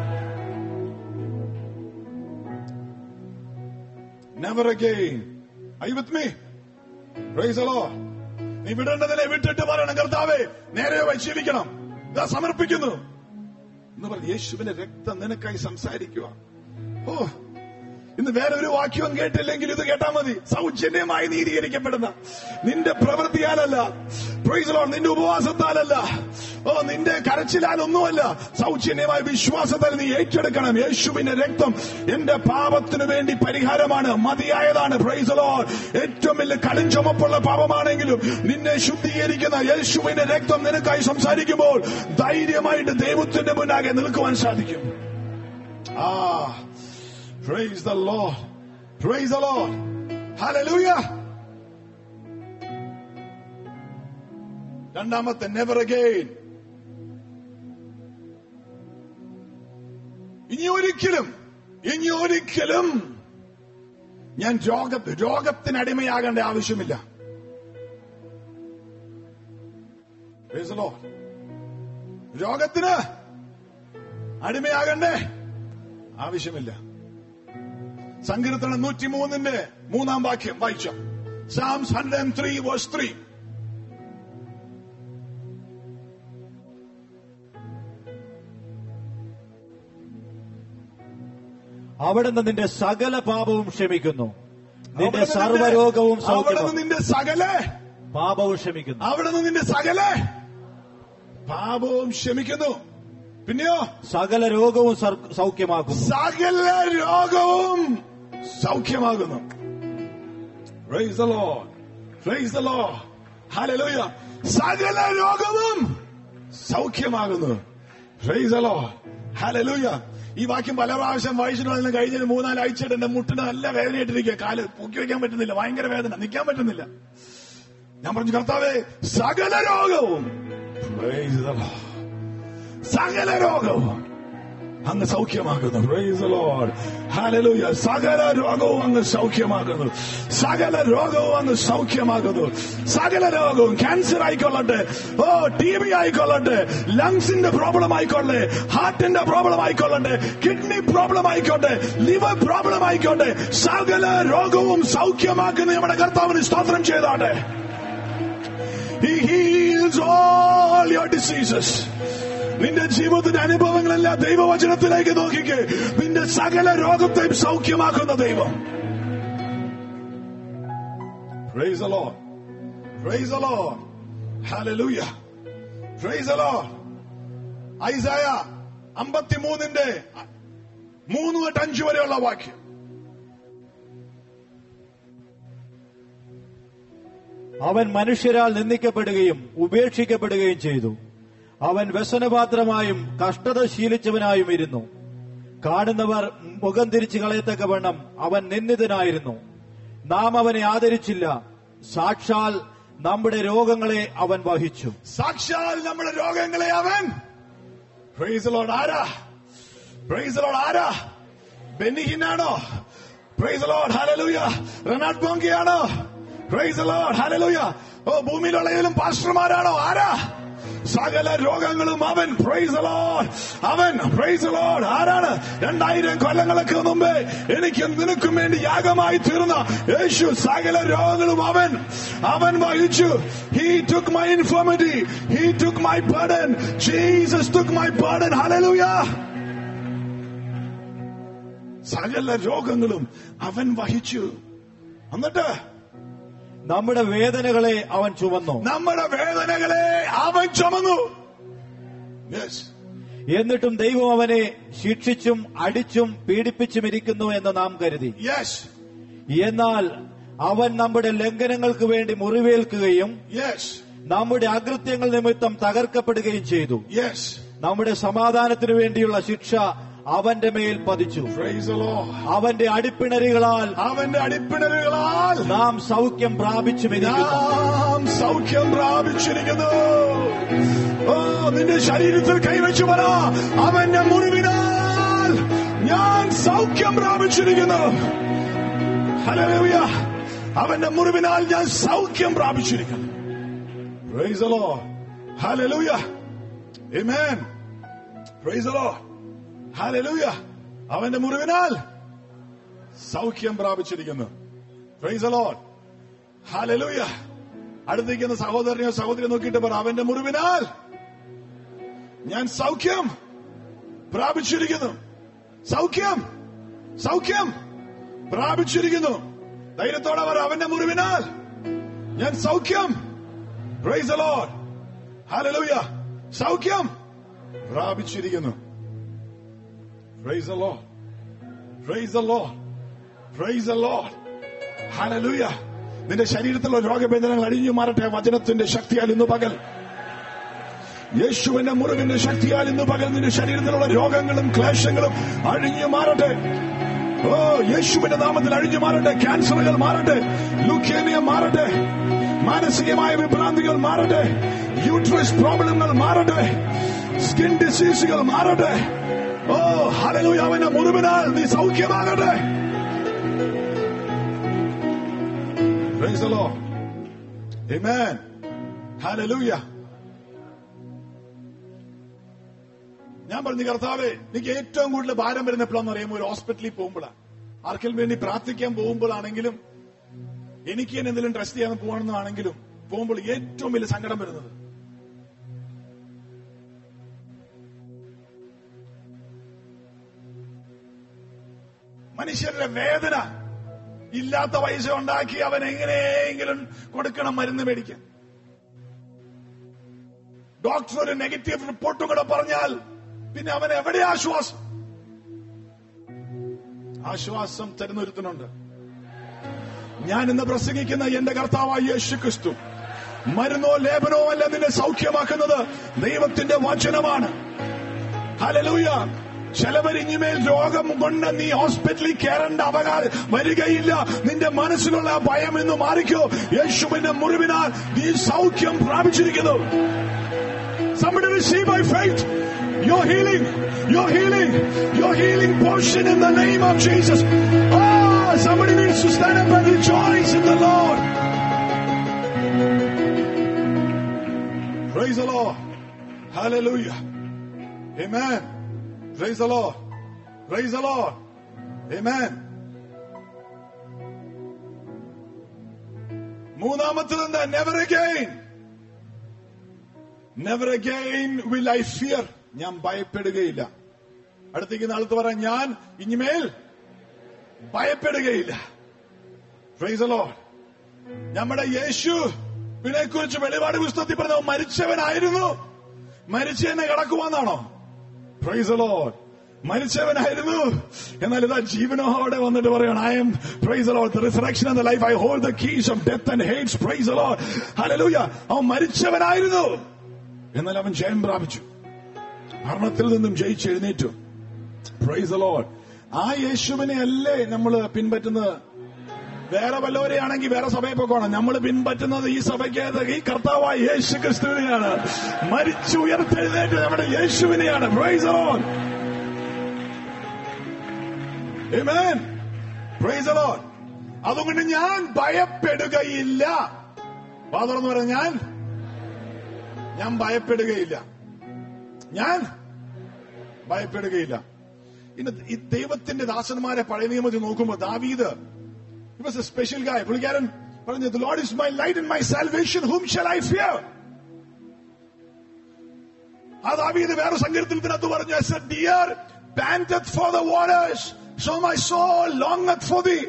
Never again. Are you with me? Praise the Lord. നീ വിടേണ്ടതിനെ വിട്ടിട്ട് പറയണം കർത്താവേ നേരെ പോയി ജീവിക്കണം ഇതാ സമർപ്പിക്കുന്നു എന്ന് പറഞ്ഞ് യേശുവിന്റെ രക്തം നിനക്കായി സംസാരിക്കുക ഓ ഇന്ന് വേറെ ഒരു വാക്യവും കേട്ടില്ലെങ്കിൽ ഇത് കേട്ടാ മതി സൗജന്യമായി നീതീകരിക്കപ്പെടുന്ന നിന്റെ പ്രവൃത്തിയാലല്ല Praise the Lord. നിന്റെ ഉപവാസത്താലല്ല ഓ നിന്റെ കരച്ചിലാലൊന്നുമല്ല സൗജന്യമായ വിശ്വാസത്താൽ നീ ഏറ്റെടുക്കണം യേശുവിന്റെ രക്തം എന്റെ പാപത്തിനു വേണ്ടി പരിഹാരമാണ് മതിയായതാണ് Praise the Lord. ഏറ്റവും വലിയ കടുംചുമപ്പുള്ള പാപമാണെങ്കിലും നിന്നെ ശുദ്ധീകരിക്കുന്ന യേശുവിന്റെ രക്തം നിനക്കായി സംസാരിക്കുമ്പോൾ ധൈര്യമായിട്ട് ദൈവത്തിന്റെ മുന്നാകെ നിൽക്കുവാൻ സാധിക്കും ആ Praise the Lord. Praise the Lord. Hallelujah. രണ്ടാമത്തെ നെവർ അഗെയിൻ ഇനി ഒരിക്കലും ഇനി ഒരിക്കലും ഞാൻ രോഗ രോഗത്തിന് അടിമയാകേണ്ട ആവശ്യമില്ല Praise the Lord. രോഗത്തിന് അടിമയാകണ്ടേ ആവശ്യമില്ല സങ്കീർത്തനം നൂറ്റി മൂന്നിന്റെ മൂന്നാം വാക്യം വായിച്ച Psalms hundred and three verse three അവിടുന്ന് നിന്റെ സകല പാപവും ക്ഷമിക്കുന്നു നിന്റെ അവിടെ നിന്ന് സർവരോഗവും നിന്റെ- അവിടെ നിന്ന് സൗഖ്യമാക്കും നിന്റെ സകല പാപവും ക്ഷമിക്കുന്നു അവിടെ നിന്ന് നിന്റെ സകല പാപവും ക്ഷമിക്കുന്നു പിന്നെയോ സകല രോഗവും സർ- സൗഖ്യമാക്കുന്നു സകല രോഗവും സൗഖ്യമാകുന്നു Praise the Lord. Praise the Lord. Hallelujah. സകല രോഗവും സൗഖ്യമാകുന്നു Praise the Lord. Hallelujah. ഈ വാക്യം പല പ്രാവശ്യം വായിച്ചിട്ട് കഴിഞ്ഞ മൂന്നാല് ആഴ്ചയായിട്ട് എന്റെ മുട്ടിന് നല്ല വേദനയായിട്ടിരിക്കുക കാല് പൊക്കി വെക്കാൻ പറ്റുന്നില്ല ഭയങ്കര വേദന നിൽക്കാൻ പറ്റുന്നില്ല ഞാൻ പറഞ്ഞു കർത്താവേ സകല രോഗവും Praise the Lord. സകല രോഗവും അങ്ങ് സൗഖ്യമാക്കുന്നു Praise the Lord. Hallelujah. സകല രോഗവും അങ്ങ് സൗഖ്യമാക്കുന്നു സകല രോഗവും അങ്ങ് സൗഖ്യമാക്കുന്നു സകല രോഗവും ക്യാൻസർ ആയിക്കൊള്ളട്ടെ ഓ ടി ബി ആയിക്കൊള്ളട്ടെ ലങ്സിന്റെ പ്രോബ്ലം ആയിക്കൊള്ളട്ടെ ഹാർട്ടിന്റെ പ്രോബ്ലം ആയിക്കൊള്ളട്ടെ കിഡ്നി പ്രോബ്ലം ആയിക്കോട്ടെ ലിവർ പ്രോബ്ലം ആയിക്കോട്ടെ സകല രോഗവും സൗഖ്യമാക്കുന്ന നമ്മുടെ കർത്താവിന് സ്തോത്രം ചെയ്താട്ടെ He heals all your diseases. നിന്റെ ജീവിതത്തിന്റെ അനുഭവങ്ങളെല്ലാം ദൈവവചനത്തിലേക്ക് നോക്കിക്കേ നിന്റെ സകല രോഗത്തെയും സൗഖ്യമാക്കുന്ന ദൈവം Praise the Lord. Praise the Lord. Hallelujah. Praise the Lord. ഐസായ അമ്പത്തിമൂന്നിന്റെ മൂന്ന് തൊട്ട് അഞ്ച് വരെയുള്ള വാക്യം അവൻ മനുഷ്യരാൽ നിന്ദിക്കപ്പെടുകയും ഉപേക്ഷിക്കപ്പെടുകയും ചെയ്തു അവൻ വ്യസനപാത്രമായും കഷ്ടത ശീലിച്ചവനായും ഇരുന്നു കാണുന്നവർ മുഖം തിരിച്ചു കളയത്തക്കവണ്ണം അവൻ നിന്ദിതനായിരുന്നു നാം അവനെ ആദരിച്ചില്ല സാക്ഷാൽ നമ്മുടെ രോഗങ്ങളെ അവൻ വഹിച്ചു സാക്ഷാൽ നമ്മുടെ രോഗങ്ങളെ അവൻ പ്രൈസ് ലോഡ് ആരാ പ്രൈസ് ലോഡ് ആരാ ബെന്നിഹിനാണോ പ്രൈസ് ലോഡ് ഹലലൂയ റനാഡ് ബോങ്കിയാണോ പ്രൈസ് ലോഡ് ഹലലൂയ ഓ ഭൂമിയിലുള്ള ഏതെങ്കിലും പാസ്റ്റർമാരാണോ ആരാ സകല രോഗങ്ങളും അവൻ പ്രൈസ് ലോഡ് അവൻ പ്രൈസ് ലോഡ് ആരാണ് രണ്ടായിരം കൊല്ലങ്ങൾക്ക് മുമ്പേ എനിക്ക് നിനക്കും വേണ്ടി യാഗമായി തീർന്ന യേശു സകല രോഗങ്ങളും അവൻ അവൻ വഹിച്ചു He took my infirmity. He took my burden. Jesus took my burden. Hallelujah. സകല രോഗങ്ങളും അവൻ വഹിച്ചു എന്നിട്ട് നമ്മുടെ വേദനകളെ അവൻ ചുമന്നു നമ്മുടെ വേദനകളെ അവൻ ചുമന്നു യെസ് എന്നിട്ടും ദൈവം അവനെ ശിക്ഷിച്ചും അടിച്ചും പീഡിപ്പിച്ചും ഇരിക്കുന്നു എന്ന് നാം കരുതി യെസ് എന്നാൽ അവൻ നമ്മുടെ ലംഘനങ്ങൾക്ക് വേണ്ടി മുറിവേൽക്കുകയും യെസ് നമ്മുടെ അകൃത്യങ്ങൾ നിമിത്തം തകർക്കപ്പെടുകയും ചെയ്തു യെസ് നമ്മുടെ സമാധാനത്തിനു വേണ്ടിയുള്ള ശിക്ഷ അവന്റെ മേൽ പതിച്ചു Praise the Lord. അവന്റെ അടിപ്പിണരുകളാൽ അവന്റെ അടിപ്പിണരുകളാൽ നാം സൗഖ്യം പ്രാപിച്ചുമിരിക്കുന്നു നാം സൗഖ്യം പ്രാപിച്ചിരിക്കുന്നു ഓ നിന്റെ ശരീരത്തിൽ കൈവച്ചു പറ അവന്റെ മുറിവിനാൽ ഞാൻ സൗഖ്യം പ്രാപിച്ചിരിക്കുന്നു ഹല്ലേലൂയ അവന്റെ മുറിവിനാൽ ഞാൻ സൗഖ്യം പ്രാപിച്ചിരിക്കുന്നു Praise the Lord. Hallelujah. Amen. Praise the Lord. Hallelujah. അവന്റെ മുറിവിനാൽ സൗഖ്യം പ്രാപിച്ചിരിക്കുന്നു Praise the Lord. Hallelujah. അടുത്തിരിക്കുന്ന സഹോദരനെയോ സഹോദരിയോ നോക്കിയിട്ട് പറ അവന്റെ മുറിവിനാൽ ഞാൻ സൗഖ്യം പ്രാപിച്ചിരിക്കുന്നു സൗഖ്യം സൗഖ്യം പ്രാപിച്ചിരിക്കുന്നു ധൈര്യത്തോടെ പറ അവന്റെ മുറിവിനാൽ ഞാൻ സൗഖ്യം Praise the Lord. Hallelujah. സൗഖ്യം പ്രാപിച്ചിരിക്കുന്നു Praise the Lord. Praise the Lord. Praise the Lord. Hallelujah. നിന്റെ ശരീരത്തിലുള്ള രോഗബന്ധനങ്ങൾ അഴിഞ്ഞു മാറട്ടെ വചനത്തിന്റെ ശക്തിയാൽ ഇന്ന് പകൽ യേശുവിന്റെ മുറിവിന്റെ ശക്തിയാൽ ഇന്ന് പകൽ നിന്റെ ശരീരത്തിലുള്ള രോഗങ്ങളും ക്ലേശങ്ങളും അഴിഞ്ഞു മാറട്ടെ ഓ യേശുവിന്റെ നാമത്തിൽ അഴിഞ്ഞു മാറട്ടെ ക്യാൻസറുകൾ മാറട്ടെ ലുക്കേമിയ മാറട്ടെ മാനസികമായ വിഭ്രാന്തികൾ മാറട്ടെ യൂട്രസ് പ്രോബ്ലങ്ങൾ മാറട്ടെ സ്കിൻ ഡിസീസുകൾ മാറട്ടെ ഓ ഹലലൂയ അവന്റെ മുറിവിനാൽ നീ സൗഖ്യമാകട്ടെ Praise the Lord. Amen. Hallelujah. ഞാൻ പറഞ്ഞു കർത്താവേ എനിക്ക് ഏറ്റവും കൂടുതൽ ഭാരം വരുന്ന എപ്പോഴാന്ന് പറയുമ്പോൾ ഒരു ഹോസ്പിറ്റലിൽ പോകുമ്പോഴാണ് ആർക്കെങ്കിലും വേണ്ടി പ്രാർത്ഥിക്കാൻ പോകുമ്പോഴാണെങ്കിലും എനിക്ക് തന്നെ എന്തെങ്കിലും ട്രസ്റ്റ് ചെയ്യാൻ പോകണമെന്നാണെങ്കിലും പോകുമ്പോൾ ഏറ്റവും വലിയ സങ്കടം വരുന്നത് മനുഷ്യരുടെ വേദന ഇല്ലാത്ത പൈസ ഉണ്ടാക്കി അവൻ എങ്ങനെയെങ്കിലും കൊടുക്കണം മരുന്ന് മേടിക്കാൻ ഡോക്ടർ ഒരു നെഗറ്റീവ് റിപ്പോർട്ടും കൂടെ പറഞ്ഞാൽ പിന്നെ അവൻ എവിടെ ആശ്വാസം ആശ്വാസം തരുന്നൊരുത്തനുണ്ട് ഞാൻ ഇന്ന് പ്രസംഗിക്കുന്ന എന്റെ കർത്താവായ യേശു ക്രിസ്തു മരുന്നോ ലേപനോ അല്ല നിന്നെ സൗഖ്യമാക്കുന്നത് ദൈവത്തിന്റെ വചനമാണ് ഹലലൂയ ചിലവരിഞ്ഞുമേൽ രോഗം കൊണ്ട് നീ ഹോസ്പിറ്റലിൽ കയറേണ്ട അവകാശം വരികയില്ല നിന്റെ മനസ്സിലുള്ള ആ ഭയം എന്ന് മാറിക്കോ യേശുവിന്റെ മുറിവിനാൽ നീ സൗഖ്യം പ്രാപിച്ചിരിക്കുന്നു Somebody receive by faith your healing, your healing, your healing portion in the name of Jesus. Oh, somebody needs to stand up and rejoice in the Lord. Praise the Lord. Hallelujah. Amen. Praise the Lord. Praise the Lord. Amen. മൂന്നാമത്തത് never again never again will I fear ഞാൻ ഭയപ്പെടുകയില്ല അടുത്തേക്ക് നാളത്ത് പറയാം ഞാൻ ഇനിമേൽ ഭയപ്പെടുകയില്ല Praise the Lord. നമ്മുടെ യേശു പിന്നെ കുറിച്ച് വെളിപാട് പുസ്തകത്തിൽ പറഞ്ഞ മരിച്ചവനായിരുന്നു മരിച്ചു തന്നെ കിടക്കുവാന്നാണോ Praise the Lord. മരിച്ചവനായിരുന്നു എന്നാൽ ഇതാ ജീവനോടെ വന്നിട്ട് പറയണം I am praise lord the resurrection and the life I hold the keys of death and Hades praise lord hallelujah അവൻ മരിച്ചവനായിരുന്നു എന്നാൽ അവൻ ജയം പ്രാപിച്ചു മരണത്തിൽ നിന്നും ജയിച്ചെഴുന്നേറ്റു പ്രൈസ് ലോഡ് ആ യേശുവിനെ അല്ലേ നമ്മൾ പിൻപറ്റുന്നത് വേറെ വല്ലവരെയാണെങ്കിൽ വേറെ സഭയെ പോക്കോണം നമ്മൾ പിൻപറ്റുന്നത് ഈ സഭയ്ക്ക് ഈ കർത്താവായ യേശു ക്രിസ്തുവിനെയാണ് മരിച്ചു ഉയർത്തെഴുന്നേറ്റ് നമ്മുടെ യേശുവിനെയാണ് praise lord Amen. Praise the Lord. അതുകൊണ്ട് ഞാൻ ഭയപ്പെടുകയില്ല ഫാദർ എന്ന് പറഞ്ഞ ഞാൻ ഞാൻ ഭയപ്പെടുകയില്ല ഞാൻ ഭയപ്പെടുകയില്ല ഇന്ന് ഈ ദൈവത്തിന്റെ ദാസന്മാരെ പഴയ നിയമത്തിൽ നോക്കുമ്പോൾ ദാവീദ് വാസ് എ സ്പെഷ്യൽ ഗായ് പുള്ളിക്കാരൻ പറഞ്ഞു the Lord is my light and my salvation whom shall I fear ആ ദാവീദ് വേറെ സങ്കീർത്തനത്തിനകത്ത് പറഞ്ഞു as a deer panteth for the waters So my soul longeth for thee.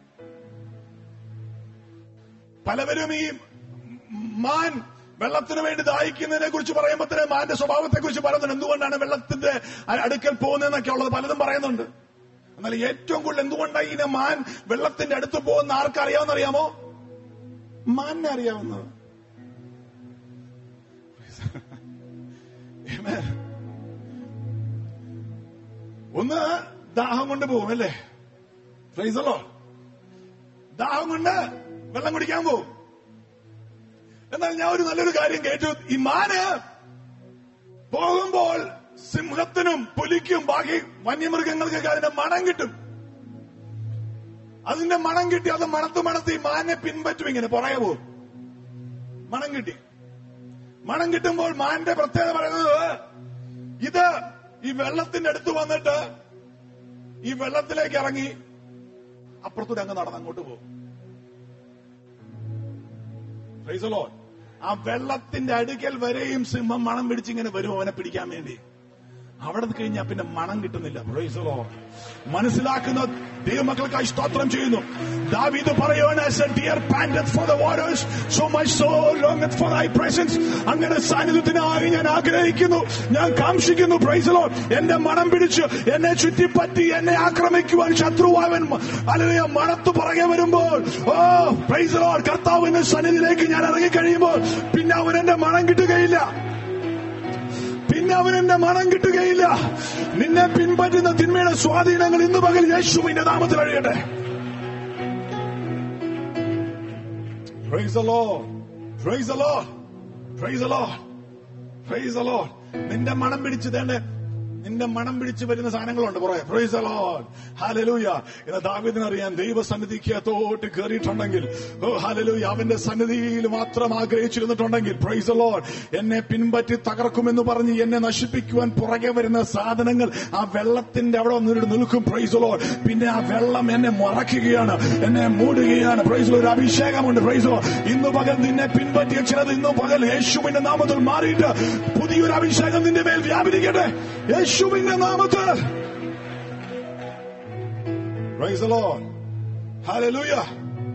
പലവരും ഈ മാൻ വെള്ളത്തിന് വേണ്ടി ദാഹിക്കുന്നതിനെ കുറിച്ച് പറയുമ്പോൾ തന്നെ മാന്റെ സ്വഭാവത്തെ കുറിച്ച് പറയുന്നുണ്ട് എന്തുകൊണ്ടാണ് വെള്ളത്തിന്റെ അ- അടുക്കൽ പോകുന്നതെന്നൊക്കെ ഉള്ളത് പലതും പറയുന്നുണ്ട് എന്നാൽ ഏറ്റവും കൂടുതൽ എന്തുകൊണ്ടാണ് ഇങ്ങനെ മാൻ വെള്ളത്തിന്റെ അടുത്ത് പോകുന്ന ആർക്കറിയാവുന്ന അറിയാമോ മാനിനെ അറിയാവുന്നത് Amen. ഒന്ന് ദാഹം കൊണ്ട് പോകും അല്ലേ ഫ്രൈസലോ ദാഹം കൊണ്ട് വെള്ളം കുടിക്കാൻ പോകും എന്നാൽ ഞാൻ ഒരു നല്ലൊരു കാര്യം കേട്ടു ഈ മാന് പോകുമ്പോൾ സിംഹത്തിനും പുലിക്കും ബാക്കി വന്യമൃഗങ്ങൾക്കൊക്കെ അതിന്റെ മണം കിട്ടും അതിന്റെ മണം കിട്ടി അത് മണത്ത് മണത്ത് ഈ മാനെ പിൻപറ്റും ഇങ്ങനെ പുറകെ പോകും മണം കിട്ടി മണം കിട്ടുമ്പോൾ മാന്റെ പ്രത്യേകത പറയുന്നത് ഇത് ഈ വെള്ളത്തിന്റെ അടുത്ത് വന്നിട്ട് ഈ വെള്ളത്തിലേക്ക് ഇറങ്ങി അപ്പുറത്തൂടെ അങ്ങ് നടന്ന് അങ്ങോട്ട് പോകും Praise the Lord. ആ വെള്ളത്തിന്റെ അടുക്കൽ വരെയും സിംഹം മണം പിടിച്ചിങ്ങനെ വരും അവനെ പിടിക്കാൻ വേണ്ടി അവിടെ കഴിഞ്ഞാൽ പിന്നെ മണം കിട്ടുന്നില്ല Praise the Lord. മനസ്സിലാക്കുന്ന ദൈവമക്കൾക്കായി സ്തോത്രം ചെയ്യുന്നു ദാവീദ് പറയുവാണ് as a deer panteth for the waters so my soul longeth for thy presence അങ്ങനെ സാന്നിധ്യത്തിനായി ഞാൻ ആഗ്രഹിക്കുന്നു ഞാൻ കാംക്ഷിക്കുന്നു Praise the Lord. എന്റെ മണം പിടിച്ച് എന്നെ ചുറ്റിപ്പറ്റി എന്നെ ആക്രമിക്കുവാൻ ശത്രുവാവൻ അല്ലെങ്കിൽ മണത്ത് പുറകെ വരുമ്പോൾ ഓ പ്രൈസ് ലോഡ് കർത്താവിന്റെ സന്നിധിയിലേക്ക് ഞാൻ ഇറങ്ങി കഴിയുമ്പോൾ പിന്നെ അവൻ എന്റെ മണം കിട്ടുകയില്ല പിന്നെ അവൻ എന്റെ മണം കിട്ടുകയില്ല നിന്നെ പിൻപറ്റുന്ന തിന്മയുടെ സ്വാധീനങ്ങൾ ഇന്ന് പകൽ യേശുവിന്റെ നാമത്തിൽ അഴിയട്ടെ Praise the Lord. Praise the Lord. Praise the Lord. Praise the Lord. നിന്റെ മണം പിടിച്ച് തേണ്ട നിന്റെ മണം പിടിച്ച് വരുന്ന സാധനങ്ങളുണ്ട് പുറകെ പ്രൈസ് the Lord. Hallelujah. ഇന്ന് ദാവീദിനറിയാൻ ദൈവസന്നിധിക്ക് തോട്ട് കയറിയിട്ടുണ്ടെങ്കിൽ ഓ ഹാലലൂയ അവന്റെ സന്നിധിയിൽ മാത്രം ആഗ്രഹിച്ചിരുന്നിട്ടുണ്ടെങ്കിൽ പ്രൈസ് the Lord. എന്നെ പിൻപറ്റി തകർക്കുമെന്ന് പറഞ്ഞ് എന്നെ നശിപ്പിക്കുവാൻ പുറകെ വരുന്ന സാധനങ്ങൾ ആ വെള്ളത്തിന്റെ അവിടെ വന്നിട്ട് നിൽക്കും പ്രൈസ് the Lord. പിന്നെ ആ വെള്ളം എന്നെ മറക്കുകയാണ് എന്നെ മൂടുകയാണ് പ്രൈസ് ഒരു അഭിഷേകമുണ്ട് പ്രൈസ് ഇന്ന് പകൽ നിന്നെ പിൻപറ്റിയ ചിലത് ഇന്ന് പകൽ യേശുവിന്റെ നാമത്തിൽ മാറിയിട്ട് പുതിയൊരു അഭിഷേകം നിന്റെ മേൽ വ്യാപരിക്കട്ടെ യേശുവിന്റെ നാമത്തിൽ പ്രൈസ് the Lord. Hallelujah.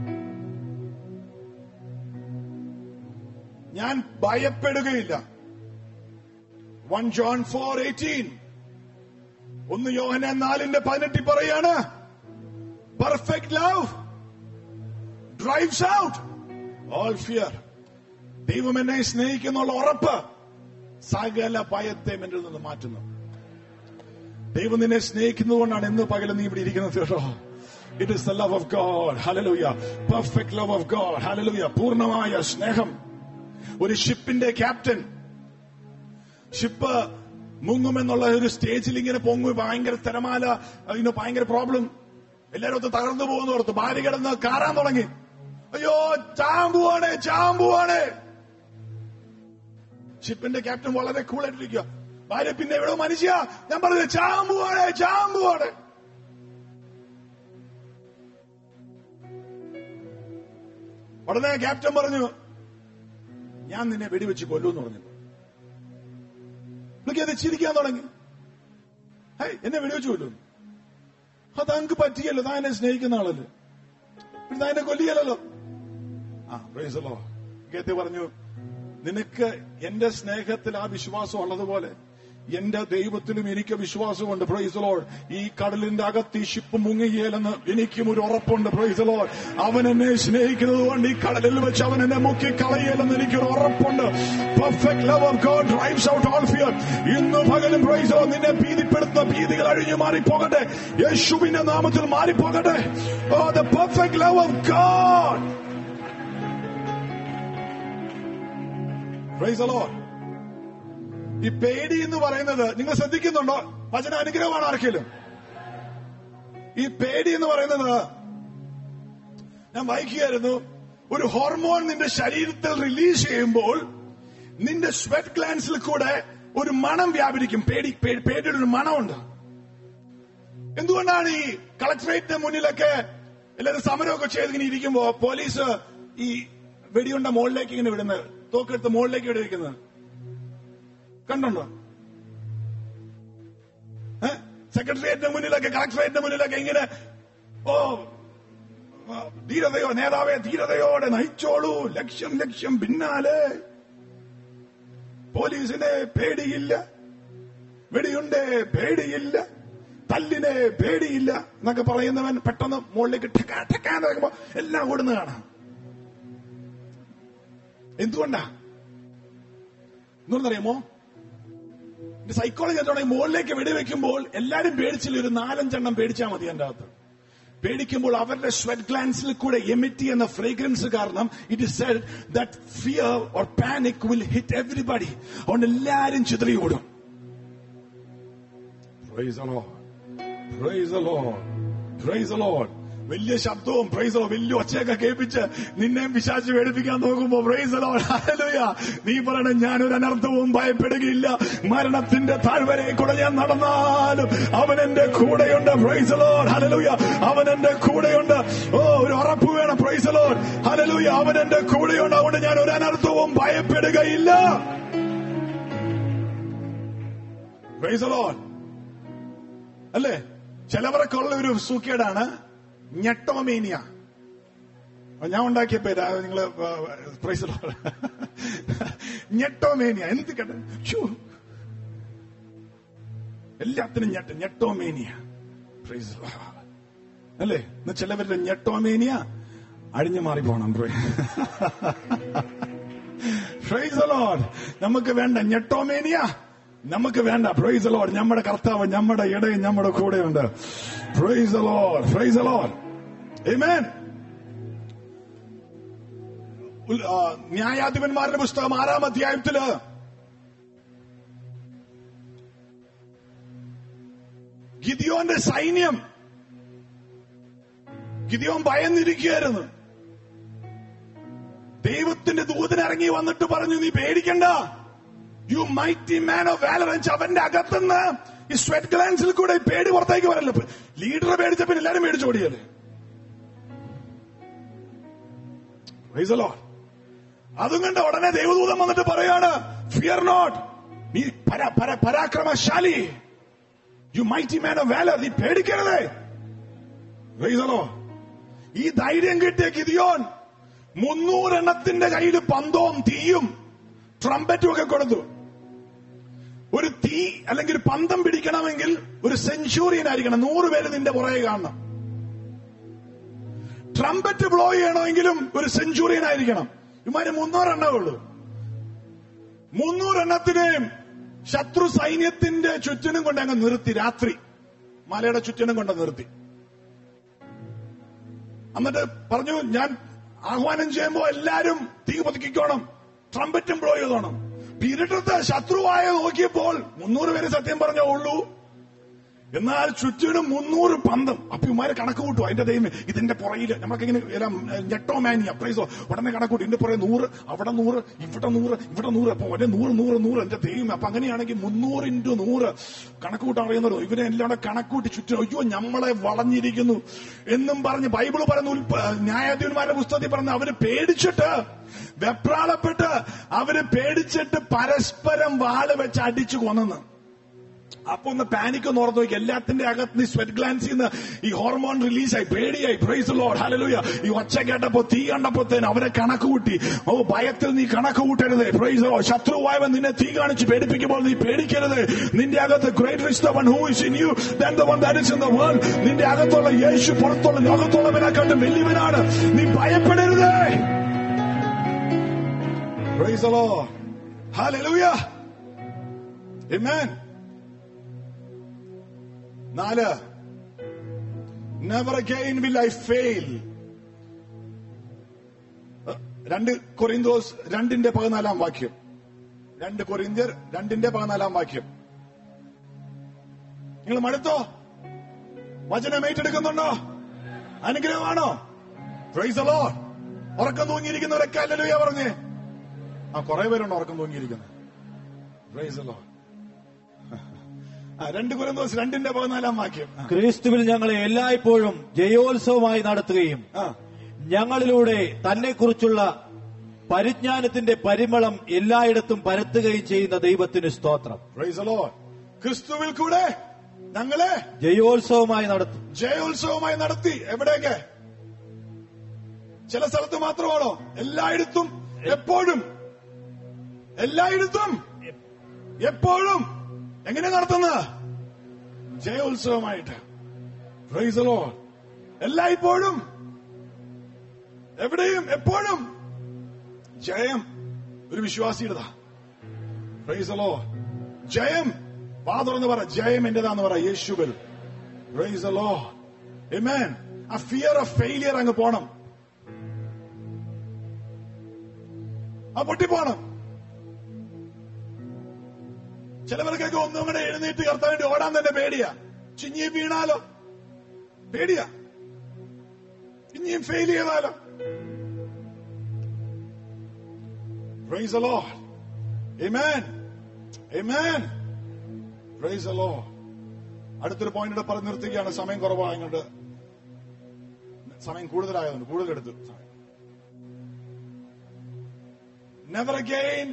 ഞാൻ ഭയപ്പെടുകയില്ല വൺ ജോൺ ഫോർ എയ്റ്റീൻ ഒന്ന് യോഹന നാലിന്റെ പതിനെട്ടിൽ പറയാണ് perfect love drives out all fear ദൈവം എന്നെ സ്നേഹിക്കുന്നുള്ള ഉറപ്പ് സകല ഭയത്തെയും എന്നിൽ നിന്ന് മാറ്റുന്നു ദൈവം നിന്നെ സ്നേഹിക്കുന്നതുകൊണ്ടാണ് ഇന്ന് പകൽ നീ ഇവിടെ ഇരിക്കുന്നത് കേട്ടോ it is the love of God hallelujah perfect love of God hallelujah പൂർണ്ണമായ സ്നേഹം ഒരു ഷിപ്പിന്റെ ക്യാപ്റ്റൻ ഷിപ്പ് മുങ്ങുമെന്നുള്ള ഒരു സ്റ്റേജിൽ ഇങ്ങനെ പൊങ്ങു ഭയങ്കര തിരമാല ഇങ്ങനെ ഭയങ്കര പ്രോബ്ലം എല്ലാരും ഒന്ന് തകർന്നു പോകുന്നു ഓർത്ത് ഭാര്യ കിടന്ന് കാറാൻ തുടങ്ങി അയ്യോ ചാമ്പുവാണ് ചാമ്പുവാണ് ഷിപ്പിന്റെ ക്യാപ്റ്റൻ വളരെ കൂളായിട്ടിരിക്കുക ഭാര്യ പിന്നെ എവിടെ മനുഷ്യ ഞാൻ പറഞ്ഞത് ചാമ്പുവാണ് ചാമ്പുവാണ് ഉടനെ ക്യാപ്റ്റൻ പറഞ്ഞു ഞാൻ നിന്നെ വെടിവെച്ച് കൊല്ലുമെന്ന് പറഞ്ഞു പുള്ളിക്ക് അത് ചിരിക്കാൻ തുടങ്ങി ഹേയ് എന്നെ വെടിവെച്ച് കൊല്ലുന്നു അത് അങ്ങ് പറ്റിയല്ലോ താൻ എന്നെ സ്നേഹിക്കുന്ന ആളല്ലേ പിന്നെ താൻ എന്നെ കൊല്ലിയല്ലോ ആ പ്രൈസലോ ഗേത്തെ പറഞ്ഞു നിനക്ക് എന്റെ സ്നേഹത്തിൽ ആ വിശ്വാസം ഉള്ളതുപോലെ എന്റെ ദൈവത്തിലും എനിക്ക് വിശ്വാസമുണ്ട് പ്രൈസലോൾ ഈ കടലിന്റെ അകത്ത് ഈ ഷിപ്പ് മുങ്ങുകയില്ലെന്ന് എനിക്കും ഒരു ഉറപ്പുണ്ട് പ്രൈസലോൾ അവൻ എന്നെ സ്നേഹിക്കുന്നത് കൊണ്ട് ഈ കടലിൽ വെച്ച് അവൻ എന്നെ മുക്കി കളയില്ലെന്ന് എനിക്കൊരു ഉറപ്പുണ്ട് perfect love of God drives out all fear ഇന്ന് പകലും പ്രൈസലോ നിന്നെ ഭീതിപ്പെടുത്തുന്ന ഭീതികൾ അഴിഞ്ഞു മാറിപ്പോകട്ടെ യേശുവിന്റെ നാമത്തിൽ മാറിപ്പോകട്ടെ oh the perfect love of God praise alone ഈ പേടി എന്ന് പറയുന്നത് നിങ്ങൾ ശ്രദ്ധിക്കുന്നുണ്ടോ വചന അനുഗ്രഹമാണ് ആർക്കെങ്കിലും ഈ പേടി എന്ന് പറയുന്നത് ഞാൻ വായിക്കുകയായിരുന്നു ഒരു ഹോർമോൺ നിന്റെ ശരീരത്തിൽ റിലീസ് ചെയ്യുമ്പോൾ നിന്റെ സ്വെറ്റ് ഗ്ലാൻസിൽ കൂടെ ഒരു മണം വ്യാപരിക്കും പേടി പേ- പേടിയുടെ ഒരു മണമുണ്ട് എന്തുകൊണ്ടാണ് ഈ കളക്ടറേറ്റിന്റെ മുന്നിലൊക്കെ എല്ലാവരും സമരമൊക്കെ ചെയ്ത് ഇങ്ങനെ ഇരിക്കുമ്പോ പോലീസ് ഈ വെടിയുണ്ട മുകളിലേക്ക് ഇങ്ങനെ വിടുന്നത് തോക്കെടുത്ത് മുകളിലേക്ക് വിടിയിരിക്കുന്നത് കണ്ടുണ്ടോ ഏ? സെക്രട്ടേറിയറ്റിന്റെ മുന്നിലൊക്കെ കളക്ടറേറ്റിന്റെ മുന്നിലൊക്കെ ഇങ്ങനെ ഓ ആ, ധീരതയോ നേതാവെ ധീരതയോടെ നയിച്ചോളൂ ലക്ഷ്യം ലക്ഷ്യം പിന്നാലെ പോലീസിനെ പേടിയില്ല വെടിയുണ്ടേ പേടിയില്ല തല്ലിനെ പേടിയില്ല എന്നൊക്കെ പറയുന്നവൻ പെട്ടെന്ന് മുകളിലേക്ക് ഠക്കാ ഠക്കാന്ന് പറയുമ്പോ എല്ലാം ഓടുന്ന കാണാം എന്തുകൊണ്ടാ എന്തുകൊണ്ടറിയാമോ സൈക്കോളജി എന്തുകൊണ്ടെങ്കിൽ മുകളിലേക്ക് വെടിവെക്കുമ്പോൾ എല്ലാരും പേടിച്ചില്ല ഒരു നാലഞ്ചെണ്ണം പേടിച്ചാൽ മതി എന്റെ അകത്ത് പേടിക്കുമ്പോൾ അവരുടെ സ്വെറ്റ് ഗ്ലാൻസിൽ കൂടെ എമിറ്റ് ചെയ്യുന്ന ഫ്രേഗ്രൻസ് കാരണം it is said that fear or panic will hit everybody അതുകൊണ്ട് എല്ലാരും ചിതറി ഓടും Praise the Lord. Praise the Lord. Praise the Lord. വലിയ ശബ്ദവും പ്രൈസോ വലിയ ഒച്ചയൊക്കെ കേൾപ്പിച്ച് നിന്നെയും പിശാച്ച് പേടിപ്പിക്കാൻ നോക്കുമ്പോ പ്രൈസ് ഹല്ലേലൂയ നീ പറയണം ഞാനൊരു അനർത്ഥവും ഭയപ്പെടുകയില്ല മരണത്തിന്റെ താഴ്വരെ കൂടെ ഞാൻ നടന്നാലും അവൻ എന്റെ കൂടെയുണ്ട് പ്രൈസ് ലോഡ് ഹല്ലേലൂയ അവൻ എന്റെ കൂടെയുണ്ട് ഓ ഒരു ഉറപ്പ് വേണം പ്രൈസ് ലോഡ് ഹല്ലേലൂയ അവൻ എന്റെ കൂടെയുണ്ട് അതുകൊണ്ട് ഞാൻ ഒരു അനർത്ഥവും ഭയപ്പെടുകയില്ല പ്രൈസ് ലോഡ് അല്ലേ ചിലവർക്കുള്ള ഒരു സൂക്കേടാണ് ഞെട്ടോമേനിയ അത് ഞാൻ ഉണ്ടാക്കിയ പേര് അത് നിങ്ങള് പ്രൈസ് ഞെട്ടോമേനിയ എന്ത് കേട്ട ശ്ശോ. എല്ലാത്തിനും ഞെട്ട ഞെട്ടോമേനിയ പ്രൈസ് അല്ലേ എന്നാ ചിലവരുടെ ഞെട്ടോമേനിയ അഴിഞ്ഞു മാറി പോണം പ്രൈസ് ലോഡ് നമുക്ക് വേണ്ട ഞെട്ടോമേനിയ നമുക്ക് വേണ്ട പ്രൈസ് ലോഡ് നമ്മുടെ കർത്താവ് നമ്മുടെ ഇടയിൽ നമ്മുടെ കൂടെയുണ്ട് praise lord praise lord Amen. ഉൽ- ആ, ന്യായാധിപന്മാരുടെ പുസ്തകം ആറാം അധ്യായത്തില് ഗിദിയോന്റെ സൈന്യം ഗിദിയോൻ ഭയന്നിരിക്കുകയായിരുന്നു ദൈവത്തിന്റെ ദൂതൻ ഇറങ്ങി വന്നിട്ട് പറഞ്ഞു നീ പേടിക്കണ്ട യു മൈറ്റി മാൻ ഓഫ് വാലറൻസ് അവന്റെ അകത്തുനിന്ന് ഈ സ്വെറ്റ് ഗ്ലാൻസിൽ കൂടെ ഈ പേടി പുറത്തേക്ക് വരല്ലോ ലീഡറെ പേടിച്ച പിന്നെ എല്ലാരും പേടിച്ചോടിയല്ലേ Praise the Lord. അതും കണ്ട് ഉടനെ ദൈവദൂതൻ വന്നിട്ട് പറയാണ് ഫിയർ നോട്ട് നീ പര- പര- പരാക്രമശാലി you mighty man of valour നീ പേടിക്കരുതേ Praise the Lord. ഈ ധൈര്യം കിട്ടിയ ഗിദിയോൻ മുന്നൂറെണ്ണത്തിന്റെ കയ്യിൽ പന്തവും തീയും ട്രംപറ്റും ഒക്കെ കൊടുത്തു ഒരു തീ അല്ലെങ്കിൽ ഒരു പന്തം പിടിക്കണമെങ്കിൽ ഒരു സെഞ്ചുറിയൻ ആയിരിക്കണം നൂറ് പേര് നിന്റെ പുറകെ കാണണം ട്രംപറ്റ് ബ്ലോ ചെയ്യണമെങ്കിലും ഒരു സെഞ്ചുറിയൻ ആയിരിക്കണം ഇമാര് മുന്നൂറെണ്ണേ ഉള്ളൂ മുന്നൂറെണ്ണത്തിനെയും ശത്രു സൈന്യത്തിന്റെ ചുറ്റിനും കൊണ്ട് അങ്ങ് നിർത്തി രാത്രി മലയുടെ ചുറ്റിനും കൊണ്ട് നിർത്തി എന്നിട്ട് പറഞ്ഞു ഞാൻ ആഹ്വാനം ചെയ്യുമ്പോ എല്ലാരും തീ പൊതുക്കിക്കോണം ട്രംപറ്റും ബ്ലോ ചെയ്തോണം പിരിട്ടത്ത് ശത്രുവായ നോക്കിയപ്പോൾ മുന്നൂറ് പേര് സത്യം പറഞ്ഞേ ഉള്ളൂ എന്നാൽ ചുറ്റിനും മുന്നൂറ് പന്തം അപ്പൊ ഇമാരെ കണക്ക് കൂട്ടും അതിന്റെ ദൈവം ഇതിന്റെ പുറയില് നമ്മളൊക്കെ ഇങ്ങനെ എല്ലാം ഞെട്ടോ മാനിയ പ്രൈസോ ഉടനെ കണക്ക് കൂട്ടും ഇതിന്റെ പുറകെ നൂറ് അവിടെ നൂറ് ഇവിടെ നൂറ് ഇവിടെ നൂറ് അപ്പൊ ഒരേ നൂറ് നൂറ് നൂറ് എന്റെ ദൈവം അപ്പൊ അങ്ങനെയാണെങ്കിൽ മുന്നൂറ് ഇൻറ്റു നൂറ് കണക്ക് കൂട്ടാൻ അറിയുന്നവരോ ഇവരെ എല്ലാം കൂടെ കണക്കൂട്ടി ചുറ്റും അയ്യോ നമ്മളെ വളഞ്ഞിരിക്കുന്നു എന്നും പറഞ്ഞ് ബൈബിള് പറയുന്ന ഉൽപ്പ ന്യായാധിപന്മാരുടെ പുസ്തകത്തിൽ പറഞ്ഞ് അവര് പേടിച്ചിട്ട് വെപ്രാളപ്പെട്ട് അവര് പേടിച്ചിട്ട് പരസ്പരം വാള് വെച്ച് അടിച്ചു കൊന്നെന്ന് അപ്പൊ ഒന്ന് പാനിക് ഒന്ന് ഓർത്ത് നോക്കി എല്ലാത്തിന്റെ അകത്ത് സ്വെറ്റ് ഗ്ലാൻസിൽ നിന്ന് ഈ ഹോർമോൺ റിലീസായി പേടിയായി പ്രൈസ് ലോഡ് ഹലലുയ ഈ ഒച്ച കേട്ടപ്പോ തീ കണ്ടപ്പോഴത്തേന് അവരെ കണക്ക് കൂട്ടി ഓ ഭയത്തിൽ നീ കണക്ക് കൂട്ടരുത് പ്രൈസ് ലോ ശത്രുവായവൻ നിന്നെ തീ കാണിച്ച് പേടിപ്പിക്കുമ്പോൾ നീ പേടിക്കരുത് നിന്റെ അകത്ത് great is the one who is in you than the one that is in the world നിന്റെ അകത്തുള്ള യേശു പുറത്തുള്ള ലോകത്തുള്ളവനെക്കാട്ടും വലിയവനാണ് നീ ഭയപ്പെടരുത് praise the Lord. Hallelujah. Amen. നാല് never again will I fail രണ്ട് കൊറിന്തോസ് രണ്ടിന്റെ പതിനാലാം വാക്യം രണ്ട് കൊറിന്ത്യർ രണ്ടിന്റെ പതിനാലാം വാക്യം നിങ്ങൾ മടുത്തോ വചനം ഏറ്റെടുക്കുന്നുണ്ടോ അനുഗ്രഹമാണോ പ്രൈസ് അലോ ഉറക്കം തൂങ്ങിയിരിക്കുന്നവരൊക്കെ അല്ലല്ലോ പറഞ്ഞേ ആ കുറെ പേരുണ്ട് ഉറക്കം തൂങ്ങിയിരിക്കുന്നത് പ്രൈസ് അലോ ആ രണ്ട് കൊറിന്തോസ് രണ്ടിന്റെ പതിനാലാം വാക്യം ആ. ക്രിസ്തുവിൽ ഞങ്ങളെ എല്ലായ്പ്പോഴും ജയോത്സവമായി നടത്തുകയും ആ ഞങ്ങളിലൂടെ തന്നെക്കുറിച്ചുള്ള പരിജ്ഞാനത്തിന്റെ പരിമളം എല്ലായിടത്തും പരത്തുകയും ചെയ്യുന്ന ദൈവത്തിന് സ്തോത്രം പ്രൈസ് the Lord. ക്രിസ്തുവിൽ കൂടെ ഞങ്ങളെ ജയോത്സവമായി നടത്തും ജയോത്സവമായി നടത്തി എവിടെയൊക്കെ ചില സ്ഥലത്ത് മാത്രമാണോ എല്ലായിടത്തും എപ്പോഴും എല്ലായിടത്തും എപ്പോഴും എങ്ങനെ നടത്തുന്നത് ജയോത്സവമായിട്ട് Praise the Lord. എല്ലായ്പ്പോഴും എവിടെയും എപ്പോഴും ജയം ഒരു വിശ്വാസിയുടേതാ Praise the Lord. ജയം വാ തുറന്ന് പറ ജയം എന്റേതാന്ന് പറ യേശുവിൽ Praise the Lord. Amen. ആ ഫിയർ ഓഫ് ഫെയിലിയർ അങ്ങ് പോണം ആ പൊട്ടിപ്പോണം ചിലവർക്കൊക്കെ ഒന്നും കൂടെ എഴുന്നേറ്റ് കർത്താൻ വേണ്ടി ഓടാൻ തന്നെ പേടിയാ ചിഞ്ഞി വീണാലോ പേടിയാ ഇനിയും ഫെയിൽ ചെയ്താലോ Praise the Lord. Amen. Amen. Praise the Lord. അടുത്തൊരു പോയിന്റ് ഇവിടെ പറഞ്ഞു നിർത്തുകയാണ് സമയം കുറവായതുകൊണ്ട് സമയം കൂടുതലായതുകൊണ്ട് കൂടുതൽ എടുത്തു നെവർ അഗെയിൻ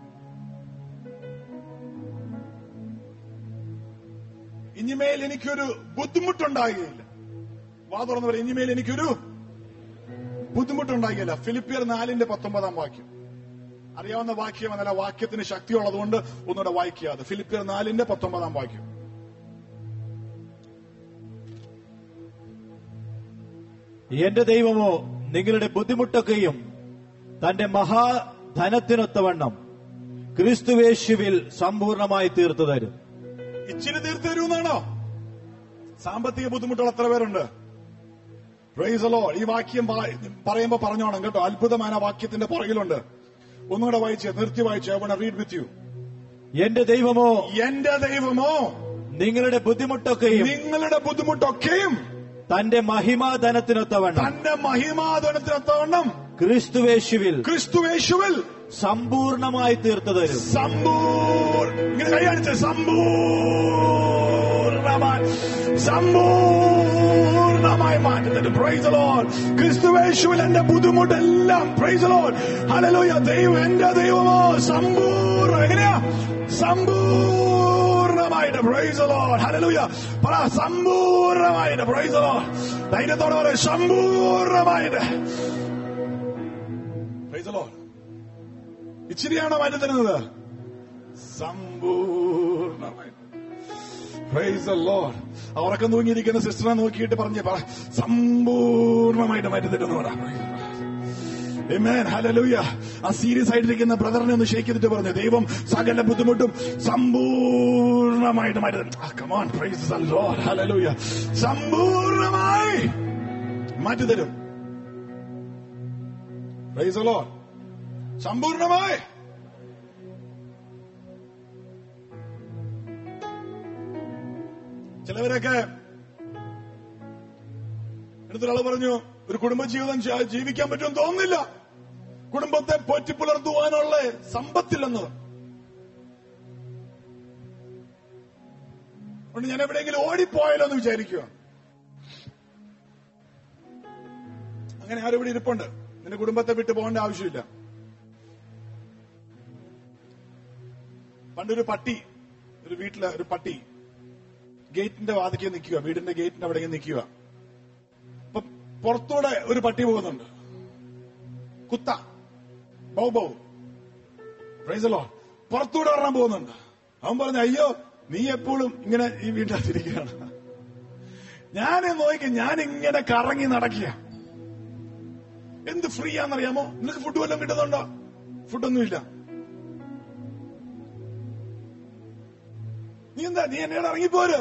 ഇനിമേൽ എനിക്കൊരു ബുദ്ധിമുട്ടുണ്ടാകുകയില്ല വാ തുറന്നു പറയും ഇനിമേൽ എനിക്കൊരു ബുദ്ധിമുട്ടുണ്ടാകില്ല ഫിലിപ്പിയർ നാലിന്റെ പത്തൊമ്പതാം വാക്യം അറിയാവുന്ന വാക്യം എന്നല്ല വാക്യത്തിന് ശക്തിയുള്ളതുകൊണ്ട് ഒന്നുകൂടെ വായിക്കുക അത് ഫിലിപ്പിയർ നാലിന്റെ പത്തൊമ്പതാം വാക്യം എന്റെ ദൈവമോ നിങ്ങളുടെ ബുദ്ധിമുട്ടൊക്കെയും തന്റെ മഹാധനത്തിനൊത്തവണ്ണം ക്രിസ്തുവേശുവിൽ സമ്പൂർണമായി തീർത്തു തരും ഇച്ചിരി തീർത്തു തരുമെന്നാണോ സാമ്പത്തിക ബുദ്ധിമുട്ടുള്ള എത്ര പേരുണ്ട് പ്രൈസലോ ഈ വാക്യം പ- പറയുമ്പോ പറഞ്ഞോണം കേട്ടോ അത്ഭുതമായ ആ വാക്യത്തിന്റെ പുറകിലുണ്ട് ഒന്നുകൂടെ വായിച്ച് നിർത്തി വായിച്ച് ഐ റീഡ് വിത്ത് യു എന്റെ ദൈവമോ എന്റെ ദൈവമോ നിങ്ങളുടെ ബുദ്ധിമുട്ടൊക്കെയും നിങ്ങളുടെ ബുദ്ധിമുട്ടൊക്കെയും തന്റെ മഹിമാധനത്തിനൊത്തവണ്ണം തന്റെ മഹിമാധനത്തിനൊത്തവണ്ണം ക്രിസ്തുവേശുവിൽ ക്രിസ്തുവേശുവിൽ സമ്പൂർണമായി തീർത്തു തരും സമ്പൂർ ഇങ്ങനെ കൈയടിച്ച് സമ്പൂർണമായി സമ്പൂർണമായി മാറ്റുന്നുണ്ട് പ്രൈസ് ലോഡ് ക്രിസ്തുവേശുവിൽ എന്റെ ബുദ്ധിമുട്ടെല്ലാം പ്രൈസ് ലോഡ് ഹല്ലേലൂയ ദൈവം എന്റെ ദൈവമോ സമ്പൂർണ്ണ എങ്ങനെയാ സമ്പൂർണമായിട്ട് പ്രൈസ് ലോഡ് ഹല്ലേലൂയ പറ സമ്പൂർണമായിട്ട് പ്രൈസ് ലോഡ് ധൈര്യത്തോടെ പറ സമ്പൂർണമായിട്ട് പ്രൈസ് ലോഡ് ഇച്ചിരിയാണോ മാറ്റി തരുന്നത് സമ്പൂർണമായി Praise the Lord. ആ ഉറക്കം തൂങ്ങിയിരിക്കുന്ന സിസ്റ്ററെ നോക്കിയിട്ട് പറഞ്ഞ് പറ സമ്പൂർണമായിട്ട് മാറ്റി തരുന്നു പറ Amen. Hallelujah. ആ സീരിയസ് ആയിട്ടിരിക്കുന്ന ബ്രദറിനെ ഒന്ന് ഷേക്ക് ചെയ്തിട്ട് പറഞ്ഞു ദൈവം സകല ബുദ്ധിമുട്ടും സമ്പൂർണമായിട്ട് മാറ്റി തരും come on praise the Lord. Hallelujah. സമ്പൂർണമായി മാറ്റി തരും പ്രൈസ് the Lord. സമ്പൂർണമായി ചിലവരൊക്കെ അടുത്തൊരാൾ പറഞ്ഞു ഒരു കുടുംബജീവിതം ജ- ജീവിക്കാൻ പറ്റുമെന്ന് തോന്നുന്നില്ല കുടുംബത്തെ പോറ്റി പുലർത്തുവാനുള്ള സമ്പത്തില്ലെന്ന് അതുകൊണ്ട് ഞാൻ എവിടെയെങ്കിലും ഓടിപ്പോയാലോ എന്ന് വിചാരിക്കുക അങ്ങനെ ആരും ഇവിടെ ഇരിപ്പുണ്ട് നിന്റെ കുടുംബത്തെ വിട്ടു പോകേണ്ട ആവശ്യമില്ല പണ്ടൊരു പട്ടി ഒരു വീട്ടിലെ ഒരു പട്ടി ഗേറ്റിന്റെ വാതിക്കെ നിൽക്കുക വീടിന്റെ ഗേറ്റിന്റെ അവിടെ നിൽക്കുക അപ്പൊ പുറത്തൂടെ ഒരു പട്ടി പോകുന്നുണ്ട് കുത്ത ബൗ ബൗ പ്രൈസലോ പുറത്തൂടെ ഒരെണ്ണം പോകുന്നുണ്ട് അവൻ പറഞ്ഞു അയ്യോ നീ എപ്പോഴും ഇങ്ങനെ ഈ വീട്ടിനകത്തിരിക്കുകയാണ് ഞാൻ നോക്കി ഞാൻ ഇങ്ങനെ കറങ്ങി നടക്കുക എന്ത് ഫ്രീ ആണെന്നറിയാമോ നിനക്ക് ഫുഡ് വല്ലതും കിട്ടുന്നുണ്ടോ ഫുഡൊന്നുമില്ല നീ എന്താ നീ എന്നോട് ഇറങ്ങിപ്പോര്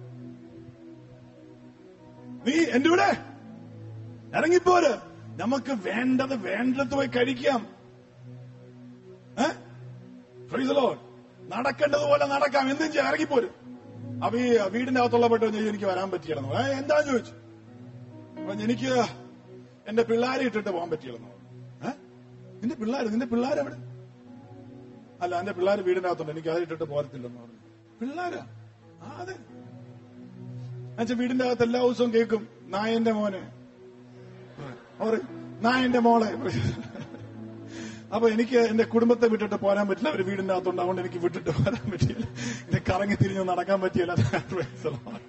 നീ എന്റെ ഇവിടെ ഇറങ്ങിപ്പോര് നമുക്ക് വേണ്ടത് വേണ്ടത് പോയി കഴിക്കാം ഏ? Praise the Lord. നടക്കേണ്ടതുപോലെ നടക്കാം എന്തും ചെയ്യാം ഇറങ്ങിപ്പോര് അപ്പൊ ഈ വീടിന്റെ അകത്തുള്ള പെട്ടോ എനിക്ക് വരാൻ പറ്റിയില്ലെന്ന് ഏ എന്താന്ന് ചോദിച്ചു അപ്പൊ എനിക്ക് എന്റെ പിള്ളേരെ ഇട്ടിട്ട് പോകാൻ പറ്റിയില്ലെന്ന് ഏ നിന്റെ പിള്ളേര് നിന്റെ പിള്ളേരെവിടെ അല്ല എന്റെ പിള്ളേർ വീടിന്റെ അകത്തുണ്ട് എനിക്ക് അത് ഇട്ടിട്ട് പോരത്തില്ലെന്ന് പറഞ്ഞു പിള്ളേരാ ആ അതെ എന്നുവെച്ചാൽ വീടിന്റെ അകത്ത് എല്ലാ ദിവസവും കേൾക്കും നായന്റെ മോനെ പറയും, നായന്റെ മോളെ അപ്പൊ എനിക്ക് എന്റെ കുടുംബത്തെ വിട്ടിട്ട് പോരാൻ പറ്റില്ല ഒരു വീടിന്റെ അകത്തുണ്ട് അതുകൊണ്ട് എനിക്ക് വിട്ടിട്ട് പോരാൻ പറ്റില്ല എന്നെ കറങ്ങി തിരിഞ്ഞ് നടക്കാൻ പറ്റിയില്ല Praise the Lord.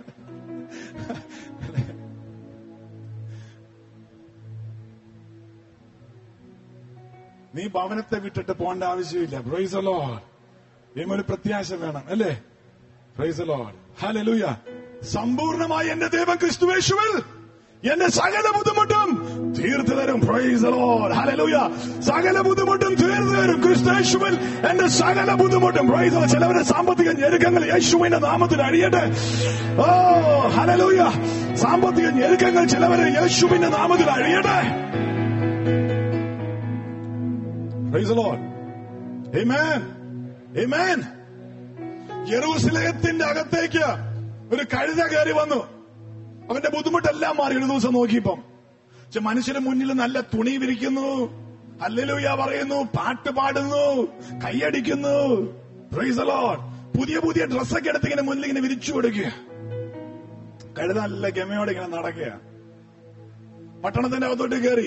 നീ ഭവനത്തെ വിട്ടിട്ട് പോകേണ്ട ആവശ്യമില്ല പ്രൈസ് ലോഡ് ഒരു പ്രത്യാശ വേണം അല്ലേ പ്രൈസ് ലോഡ് ഹല്ലേലൂയ സമ്പൂർണമായി എന്റെ ദൈവം ക്രിസ്തുവേശുവിൽ എന്റെ സകല ബുദ്ധിമുട്ടും തീർത്തു തരും പ്രൈസ് ലോഡ് ഹല്ലേലൂയ സകല ബുദ്ധിമുട്ടും തീർത്തു തരും ക്രിസ്തുവേശുവിൽ എന്റെ സകല ബുദ്ധിമുട്ടും പ്രൈസ് ലോഡ് ചിലവരുടെ സാമ്പത്തിക ഞെരുക്കങ്ങൾ യേശുവിന്റെ നാമത്തിൽ അഴിയട്ടെ ഓ ഹല്ലേലൂയ സാമ്പത്തിക ഞെരുക്കങ്ങൾ ചിലവരെ യേശുവിന്റെ നാമത്തിൽ അഴിയട്ടെ Praise the Lord. Amen. Amen. യെറൂസലേത്തിന്റെ അകത്തേക്ക് ഒരു കഴുത കയറി വന്നു അവന്റെ ബുദ്ധിമുട്ടെല്ലാം മാറി ഒരു ദിവസം നോക്കിയപ്പം പക്ഷെ മനുഷ്യരുടെ മുന്നിൽ നല്ല തുണി വിരിക്കുന്നു അല്ലലൂയ പറയുന്നു പാട്ട് പാടുന്നു കൈയടിക്കുന്നു Praise the Lord. പുതിയ പുതിയ ഡ്രസ്സൊക്കെ എടുത്ത് ഇങ്ങനെ മുന്നിൽ ഇങ്ങനെ വിരിച്ചു കൊടുക്കുക കഴുത നല്ല ഗമയോടെ ഇങ്ങനെ നടക്കുക പട്ടണത്തിന്റെ അകത്തോട്ട് കയറി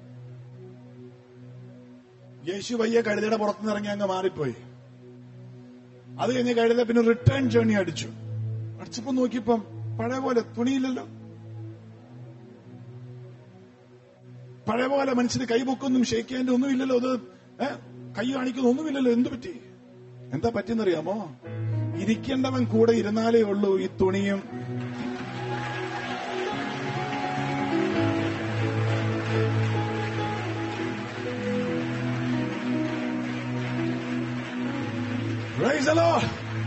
യേശു വയ്യ കഴുതയുടെ പുറത്തുനിന്ന് ഇറങ്ങി അങ്ങ് മാറിപ്പോയി അത് കഴിഞ്ഞ് കഴുത പിന്നെ റിട്ടേൺ ജേണി അടിച്ചു അടിച്ചപ്പോ നോക്കിയപ്പം പഴയ പോലെ തുണിയില്ലല്ലോ പഴയ പോലെ മനുഷ്യന് കൈപൊക്കൊന്നും ഷേക്ക് ഹാൻഡ് ഒന്നും ഇല്ലല്ലോ അത് ഏ, കൈ കാണിക്കുന്ന ഒന്നുമില്ലല്ലോ എന്തു പറ്റി എന്താ പറ്റിയെന്നറിയാമോ ഇരിക്കേണ്ടവൻ കൂടെ ഇരുന്നാലേ ഉള്ളൂ ഈ തുണിയും Praise the Lord.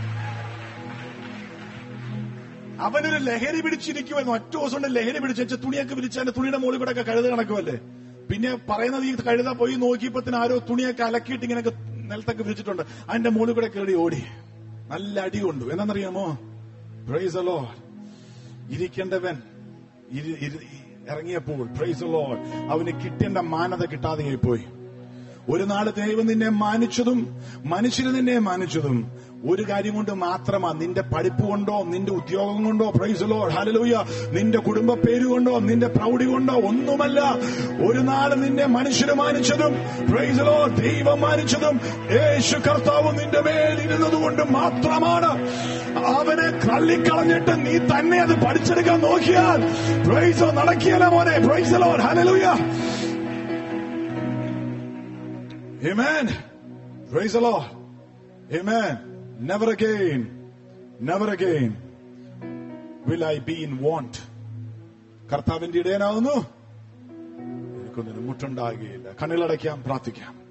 അവനൊരു ലഹരി പിടിച്ചിരിക്കുമായിരുന്നു ഒറ്റ ദിവസം കൊണ്ട് ലഹരി പിടിച്ച് വെച്ച തുണിയൊക്കെ പിടിച്ച് അതിന്റെ തുണിയുടെ മുകളിൽ കൂടെ ഒക്കെ കഴുത നടക്കുമല്ലേ പിന്നെ പറയുന്നത് ഈ കഴുത പോയി നോക്കിയപ്പത്തിന് ആരോ തുണിയൊക്കെ അലക്കിയിട്ട് ഇങ്ങനെയൊക്കെ നിലത്തൊക്കെ വിരിച്ചിട്ടുണ്ട് അതിന്റെ മുകളിൽ കൂടെ കയറി ഓടി നല്ല അടി കൊണ്ടു എന്താണെന്നറിയാമോ പ്രൈസ് അലോ ഇരിക്കേണ്ടവൻ ഇരി- ഇരി- ഇറങ്ങിയപ്പോൾ പ്രൈസ് ലോ അവന് കിട്ടേണ്ട മാനത കിട്ടാതെ പോയി ഒരു നാള് ദൈവം നിന്നെ മാനിച്ചതും മനുഷ്യര് നിന്നെ മാനിച്ചതും ഒരു കാര്യം കൊണ്ട് മാത്രമാ നിന്റെ പഠിപ്പ് കൊണ്ടോ നിന്റെ ഉദ്യോഗം കൊണ്ടോ പ്രൈസലോ ഹലലൂയ നിന്റെ കുടുംബ പേര് കൊണ്ടോ നിന്റെ പ്രൗഢി കൊണ്ടോ ഒന്നുമല്ല ഒരു നാള് നിന്നെ മനുഷ്യര് മാനിച്ചതും പ്രൈസലോ ദൈവം മാനിച്ചതും യേശു കർത്താവ് നിന്റെ മേൽ ഇരുന്നത് കൊണ്ട് മാത്രമാണ് അവനെ തള്ളിക്കളഞ്ഞിട്ട് നീ തന്നെ അത് പഠിച്ചെടുക്കാൻ നോക്കിയാൽ പ്രൈസോ നടക്കിയല്ല മോനെ പ്രൈസലോ ഹലലൂയ Amen. Praise the Lord. Amen. Never again, never again will I be in want. കർത്താവിന്റെ ഇടയനാവുന്നു എനിക്കൊന്നിനും മുട്ടുണ്ടാകുകയില്ല കണ്ണിലടയ്ക്കാം പ്രാർത്ഥിക്കാം